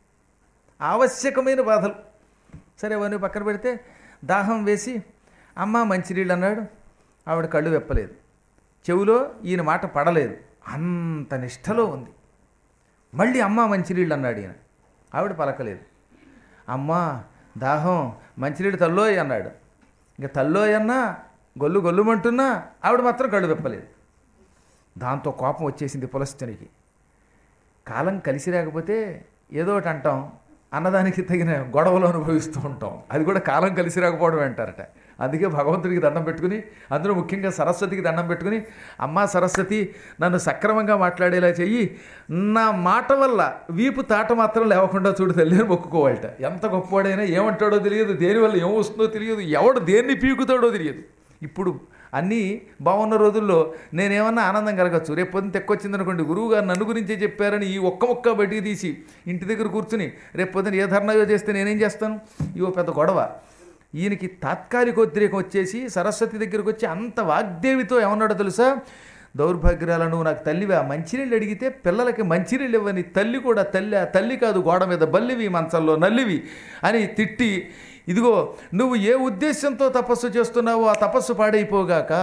ఆవశ్యకమైన బాధలు సరే అవన్నీ పక్కన పెడితే దాహం వేసి అమ్మ మంచినీళ్ళు అన్నాడు ఆవిడ కళ్ళు వెప్పలేదు చెవులో ఈయన మాట పడలేదు అంత నిష్ఠలో ఉంది మళ్ళీ అమ్మ మంచినీళ్ళు అన్నాడు ఈయన ఆవిడ పలకలేదు అమ్మ దాహం మంచినీళ్ళు తల్లోయ్ అన్నాడు ఇంకా తల్లోయ్ అన్నా గొల్లు గొల్లుమంటున్నా ఆవిడ మాత్రం కళ్ళు వెప్పలేదు దాంతో కోపం వచ్చేసింది పులస్తునికి కాలం కలిసి రాకపోతే ఏదో ఒకటి అంటాం అన్నదానికి తగిన గొడవలు అనుభవిస్తూ ఉంటాం అది కూడా కాలం కలిసి రాకపోవడం అంటారట అందుకే భగవంతుడికి దండం పెట్టుకుని అందులో ముఖ్యంగా సరస్వతికి దండం పెట్టుకుని అమ్మా సరస్వతి నన్ను సక్రమంగా మాట్లాడేలా చెయ్యి నా మాట వల్ల వీపు తాట మాత్రం లేవకుండా చూడు తల్లి అని మొక్కుకోవాలట ఎంత గొప్పవాడైనా ఏమంటాడో తెలియదు దేనివల్ల ఏం వస్తుందో తెలియదు ఎవడు దేన్ని పీకుతాడో తెలియదు ఇప్పుడు అన్నీ బాగున్న రోజుల్లో నేనేమన్నా ఆనందం కలగచ్చు రేపు పొద్దున తెక్కొచ్చింది అనుకోండి గురువు గారు నన్ను గురించే చెప్పారని ఈ ఒక్క మొక్క బయటికి తీసి ఇంటి దగ్గర కూర్చుని రేపు పొద్దున ఏ ధర్నాయో చేస్తే నేనేం చేస్తాను ఇవో పెద్ద గొడవ ఈయనకి తాత్కాలికోద్రేకం వచ్చేసి సరస్వతి దగ్గరికి వచ్చి అంత వాగ్దేవితో ఏమన్నాడో తెలుసా దౌర్భాగ్యాల నువ్వు నాకు తల్లివా మంచినీళ్ళు అడిగితే పిల్లలకి మంచినీళ్ళు ఇవ్వని తల్లి కూడా తల్లి ఆ తల్లి కాదు గోడ మీద బల్లివి మంచంలో నల్లివి అని తిట్టి ఇదిగో నువ్వు ఏ ఉద్దేశంతో తపస్సు చేస్తున్నావో ఆ తపస్సు పాడైపోగాక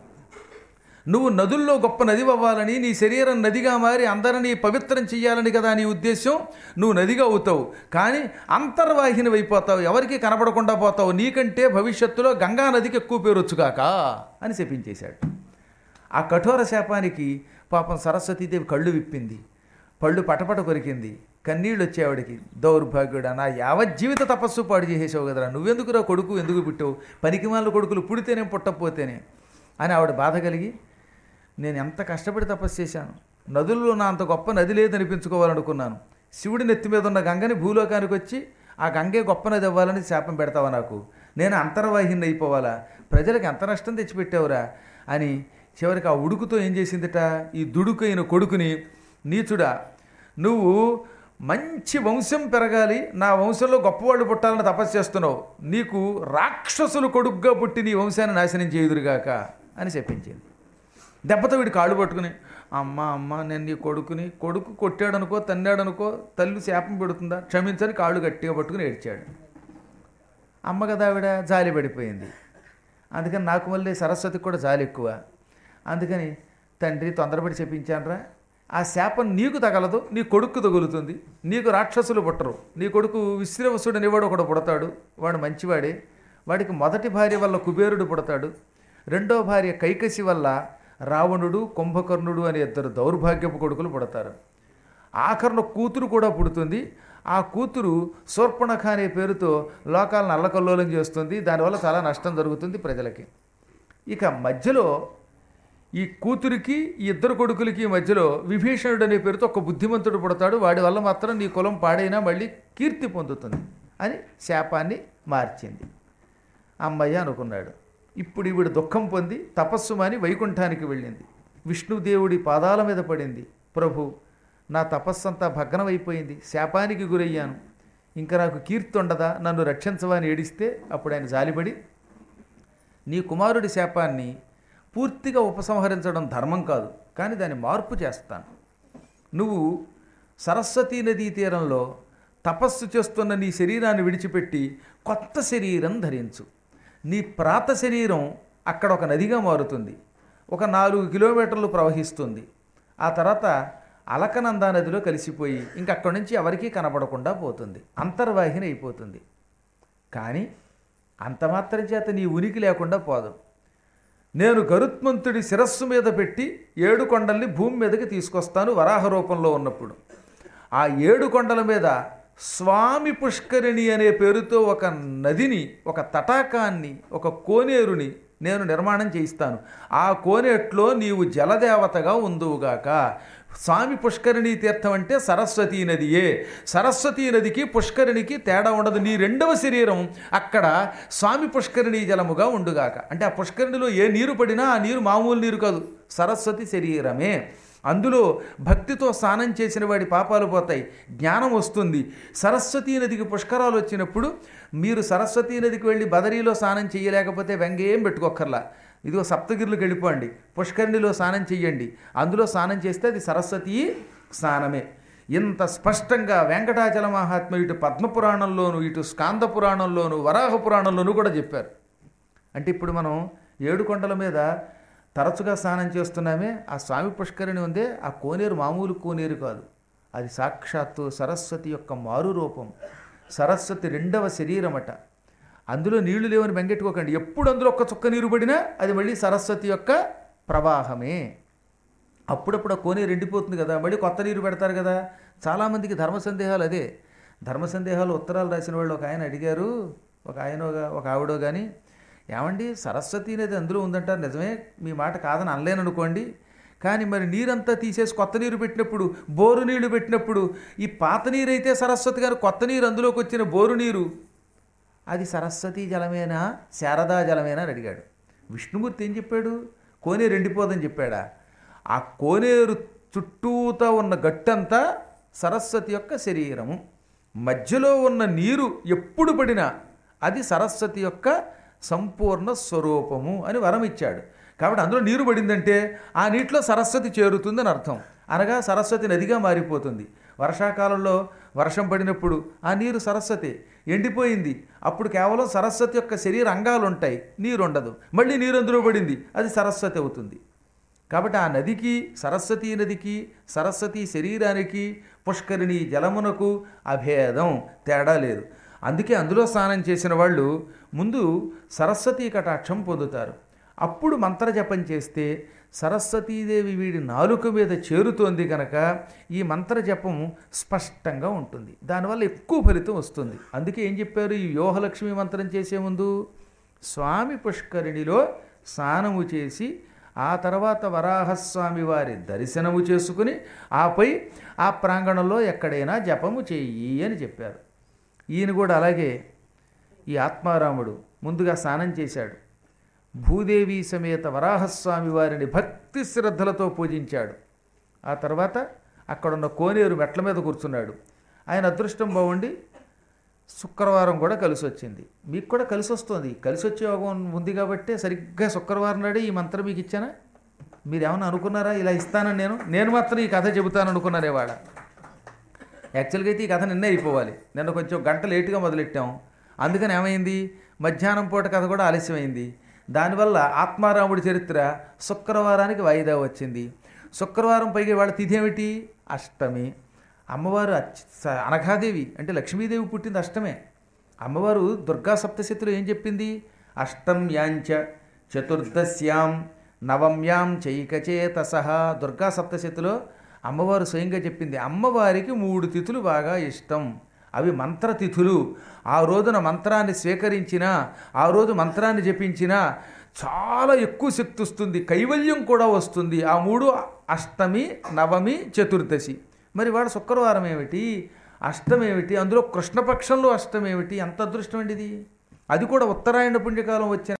నువ్వు నదుల్లో గొప్ప నది అవ్వాలని నీ శరీరం నదిగా మారి అందరినీ పవిత్రం చెయ్యాలని కదా నీ ఉద్దేశం నువ్వు నదిగా అవుతావు కానీ అంతర్వాహిని అయిపోతావు ఎవరికి కనపడకుండా పోతావు నీకంటే భవిష్యత్తులో గంగా నదికి ఎక్కువ పేరు వచ్చుగాక అని చెప్పించేశాడు ఆ కఠోర శాపానికి పాపం సరస్వతీదేవి కళ్ళు విప్పింది పళ్ళు పటపట కొరికింది కన్నీళ్ళు వచ్చేవాడికి దౌర్భాగ్యుడా నా యావజ్జీవిత తపస్సు పాడు చేసేసావు కదరా నువ్వెందుకురా కొడుకు ఎందుకు పుట్టావు పనికిమాల కొడుకులు పుడితేనే పుట్టకపోతేనే అని ఆవిడ బాధ కలిగి నేను ఎంత కష్టపడి తపస్సు చేశాను నదుల్లో నా అంత గొప్ప నది లేదనిపించుకోవాలనుకున్నాను శివుడి నెత్తి మీద ఉన్న గంగని భూలోకానికి వచ్చి ఆ గంగే గొప్ప నది అవ్వాలని శాపం పెడతావా నాకు నేను అంతర్వాహిని అయిపోవాలా ప్రజలకు ఎంత నష్టం తెచ్చిపెట్టావురా అని చివరికి ఆ ఉడుకుతో ఏం చేసిందిట ఈ దుడుకైన కొడుకుని నీచుడా నువ్వు మంచి వంశం పెరగాలి నా వంశంలో గొప్పవాళ్ళు పుట్టాలని తపస్సు చేస్తున్నావు నీకు రాక్షసులు కొడుకుగా పుట్టి నీ వంశాన్ని నాశనం చేయుదురుగాక అని చెప్పించింది దెబ్బతో వీడు కాళ్ళు పట్టుకుని అమ్మ అమ్మ నేను నీ కొడుకుని కొడుకు కొట్టాడనుకో తన్నాడనుకో తల్లి శాపం పెడుతుందా క్షమించని కాళ్ళు గట్టిగా పట్టుకుని ఏడ్చాడు అమ్మ కదా ఆవిడ జాలి పడిపోయింది అందుకని నాకు మళ్ళీ సరస్వతికి కూడా జాలి ఎక్కువ అందుకని తండ్రి తొందరపడి చెప్పించానరా ఆ శాపం నీకు తగలదు నీ కొడుకు తగులుతుంది నీకు రాక్షసులు పుట్టరు నీ కొడుకు విశ్రవసుడు అనేవాడు ఒకడు పుడతాడు వాడు మంచివాడే వాడికి మొదటి భార్య వల్ల కుబేరుడు పుడతాడు రెండో భార్య కైకసి వల్ల రావణుడు కుంభకర్ణుడు అనే ఇద్దరు దౌర్భాగ్యపు కొడుకులు పుడతారు ఆఖరణ కూతురు కూడా పుడుతుంది ఆ కూతురు శూర్పణఖ అనే పేరుతో లోకాలను అల్లకల్లోలం చేస్తుంది దానివల్ల చాలా నష్టం జరుగుతుంది ప్రజలకి ఇక మధ్యలో ఈ కూతురికి ఈ ఇద్దరు కొడుకులకి మధ్యలో విభీషణుడు అనే పేరుతో ఒక బుద్ధిమంతుడు పుడతాడు వాడి వల్ల మాత్రం నీ కులం పాడైనా మళ్ళీ కీర్తి పొందుతుంది అని శాపాన్ని మార్చింది అమ్మయ్య అనుకున్నాడు ఇప్పుడు ఈవిడ దుఃఖం పొంది తపస్సు మాని వైకుంఠానికి వెళ్ళింది విష్ణుదేవుడి పాదాల మీద పడింది ప్రభు నా తపస్సంతా భగ్నమైపోయింది శాపానికి గురయ్యాను ఇంకా నాకు కీర్తి ఉండదా నన్ను రక్షించవా అని ఏడిస్తే అప్పుడు ఆయన జాలిపడి నీ కుమారుడి శాపాన్ని పూర్తిగా ఉపసంహరించడం ధర్మం కాదు కానీ దాన్ని మార్పు చేస్తాను నువ్వు సరస్వతీ నదీ తీరంలో తపస్సు చేస్తున్న నీ శరీరాన్ని విడిచిపెట్టి కొత్త శరీరం ధరించు నీ ప్రాత శరీరం అక్కడ ఒక నదిగా మారుతుంది ఒక నాలుగు కిలోమీటర్లు ప్రవహిస్తుంది ఆ తర్వాత అలకనందా నదిలో కలిసిపోయి ఇంక అక్కడి నుంచి ఎవరికీ కనబడకుండా పోతుంది అంతర్వాహిని అయిపోతుంది కానీ అంత మాత్రం చేత నీ ఉనికి లేకుండా పోదు నేను గరుత్మంతుడి శిరస్సు మీద పెట్టి ఏడు కొండల్ని భూమి మీదకి తీసుకొస్తాను వరాహ రూపంలో ఉన్నప్పుడు ఆ ఏడు కొండల మీద స్వామి పుష్కరిణి అనే పేరుతో ఒక నదిని ఒక తటాకాన్ని ఒక కోనేరుని నేను నిర్మాణం చేయిస్తాను ఆ కోనేట్లో నీవు జలదేవతగా ఉందువుగాక స్వామి పుష్కరిణి తీర్థం అంటే సరస్వతీ నదియే సరస్వతీ నదికి పుష్కరిణికి తేడా ఉండదు నీ రెండవ శరీరం అక్కడ స్వామి పుష్కరిణి జలముగా ఉండుగాక అంటే ఆ పుష్కరిణిలో ఏ నీరు పడినా ఆ నీరు మామూలు నీరు కాదు సరస్వతి శరీరమే అందులో భక్తితో స్నానం చేసిన వాడి పాపాలు పోతాయి జ్ఞానం వస్తుంది సరస్వతీ నదికి పుష్కరాలు వచ్చినప్పుడు మీరు సరస్వతీ నదికి వెళ్ళి బదరీలో స్నానం చేయలేకపోతే వెంగేం పెట్టుకోక్కర్లా ఇదిగో సప్తగిరులకు వెళ్ళిపోండి పుష్కరిణిలో స్నానం చెయ్యండి అందులో స్నానం చేస్తే అది సరస్వతీ స్నానమే ఇంత స్పష్టంగా వెంకటాచల మహాత్మ ఇటు పద్మపురాణంలోను ఇటు స్కాంద పురాణంలోను వరాహ పురాణంలోనూ కూడా చెప్పారు అంటే ఇప్పుడు మనం ఏడు కొండల మీద తరచుగా స్నానం చేస్తున్నామే ఆ స్వామి పుష్కరిణి ఉందే ఆ కోనేరు మామూలు కోనేరు కాదు అది సాక్షాత్తు సరస్వతి యొక్క మారు రూపం సరస్వతి రెండవ శరీరమట అందులో నీళ్లు లేవని బెంగెట్టుకోకండి ఎప్పుడు అందులో ఒక్క చుక్క నీరు పడినా అది మళ్ళీ సరస్వతి యొక్క ప్రవాహమే అప్పుడప్పుడు ఆ కోనేరు ఎండిపోతుంది కదా మళ్ళీ కొత్త నీరు పెడతారు కదా చాలామందికి ధర్మ సందేహాలు అదే ధర్మ సందేహాలు ఉత్తరాలు రాసిన వాళ్ళు ఒక ఆయన అడిగారు ఒక ఆయన ఒక ఆవిడో కానీ ఏమండి సరస్వతి అనేది అందులో ఉందంటారు నిజమే మీ మాట కాదని అనలేను అనుకోండి కానీ మరి నీరంతా తీసేసి కొత్త నీరు పెట్టినప్పుడు బోరు నీళ్లు పెట్టినప్పుడు ఈ పాత నీరు అయితే సరస్వతి గారు కొత్త నీరు అందులోకి వచ్చిన బోరు నీరు అది సరస్వతి జలమేనా శారదా జలమేనా అని అడిగాడు విష్ణుమూర్తి ఏం చెప్పాడు కోనేరు ఎండిపోదని చెప్పాడా ఆ కోనేరు చుట్టూతా ఉన్న గట్టంతా సరస్వతి యొక్క శరీరము మధ్యలో ఉన్న నీరు ఎప్పుడు పడినా అది సరస్వతి యొక్క సంపూర్ణ స్వరూపము అని వరం ఇచ్చాడు కాబట్టి అందులో నీరు పడిందంటే ఆ నీటిలో సరస్వతి చేరుతుందని అర్థం అనగా సరస్వతి నదిగా మారిపోతుంది వర్షాకాలంలో వర్షం పడినప్పుడు ఆ నీరు సరస్వతి ఎండిపోయింది అప్పుడు కేవలం సరస్వతి యొక్క శరీర అంగాలు ఉంటాయి నీరు ఉండదు మళ్ళీ నీరు అందులో పడింది అది సరస్వతి అవుతుంది కాబట్టి ఆ నదికి సరస్వతీ నదికి సరస్వతి శరీరానికి పుష్కరిణి జలమునకు అభేదం తేడా లేదు అందుకే అందులో స్నానం చేసిన వాళ్ళు ముందు సరస్వతీ కటాక్షం పొందుతారు అప్పుడు మంత్రజపం చేస్తే సరస్వతీదేవి వీడి నాలుక మీద చేరుతోంది కనుక ఈ మంత్రజపం స్పష్టంగా ఉంటుంది దానివల్ల ఎక్కువ ఫలితం వస్తుంది అందుకే ఏం చెప్పారు ఈ వ్యూహలక్ష్మి మంత్రం చేసే ముందు స్వామి పుష్కరిణిలో స్నానము చేసి ఆ తర్వాత వరాహస్వామి వారి దర్శనము చేసుకుని ఆపై ఆ ప్రాంగణంలో ఎక్కడైనా జపము చెయ్యి అని చెప్పారు ఈయన కూడా అలాగే ఈ ఆత్మారాముడు ముందుగా స్నానం చేశాడు భూదేవి సమేత వరాహస్వామి వారిని భక్తి శ్రద్ధలతో పూజించాడు ఆ తర్వాత అక్కడున్న కోనేరు మెట్ల మీద కూర్చున్నాడు ఆయన అదృష్టం బాగుండి శుక్రవారం కూడా కలిసి వచ్చింది మీకు కూడా కలిసి వస్తుంది కలిసి వచ్చే యోగం ఉంది కాబట్టి సరిగ్గా శుక్రవారం నాడే ఈ మంత్రం మీకు ఇచ్చానా మీరు ఏమన్నా అనుకున్నారా ఇలా ఇస్తానని నేను నేను మాత్రం ఈ కథ చెబుతాను అనుకున్నానే వాడ యాక్చువల్గా అయితే ఈ కథ నిన్నే అయిపోవాలి నిన్న కొంచెం గంట లేటుగా మొదలెట్టాం అందుకని ఏమైంది మధ్యాహ్నం పూట కథ కూడా ఆలస్యమైంది దానివల్ల ఆత్మారాముడి చరిత్ర శుక్రవారానికి వాయిదా వచ్చింది శుక్రవారం పైగా వాళ్ళ తిథి ఏమిటి అష్టమి అమ్మవారు అచ్- స- అనఘాదేవి అంటే లక్ష్మీదేవి పుట్టింది అష్టమే అమ్మవారు దుర్గా సప్తశతిలో ఏం చెప్పింది అష్టమ్యాంచ చతుర్దశ్యాం నవమ్యాం చైకచేతస దుర్గా సప్తశతిలో అమ్మవారు స్వయంగా చెప్పింది అమ్మవారికి మూడు తిథులు బాగా ఇష్టం అవి మంత్రతిథులు ఆ రోజున మంత్రాన్ని స్వీకరించినా ఆ రోజు మంత్రాన్ని జపించినా చాలా ఎక్కువ శక్తి వస్తుంది కైవల్యం కూడా వస్తుంది ఆ మూడు అష్టమి నవమి చతుర్దశి మరి వాడు శుక్రవారం ఏమిటి అష్టం ఏమిటి అందులో కృష్ణపక్షంలో అష్టం ఏమిటి ఎంత అదృష్టం అండి ఇది అది కూడా ఉత్తరాయణ పుణ్యకాలం వచ్చిన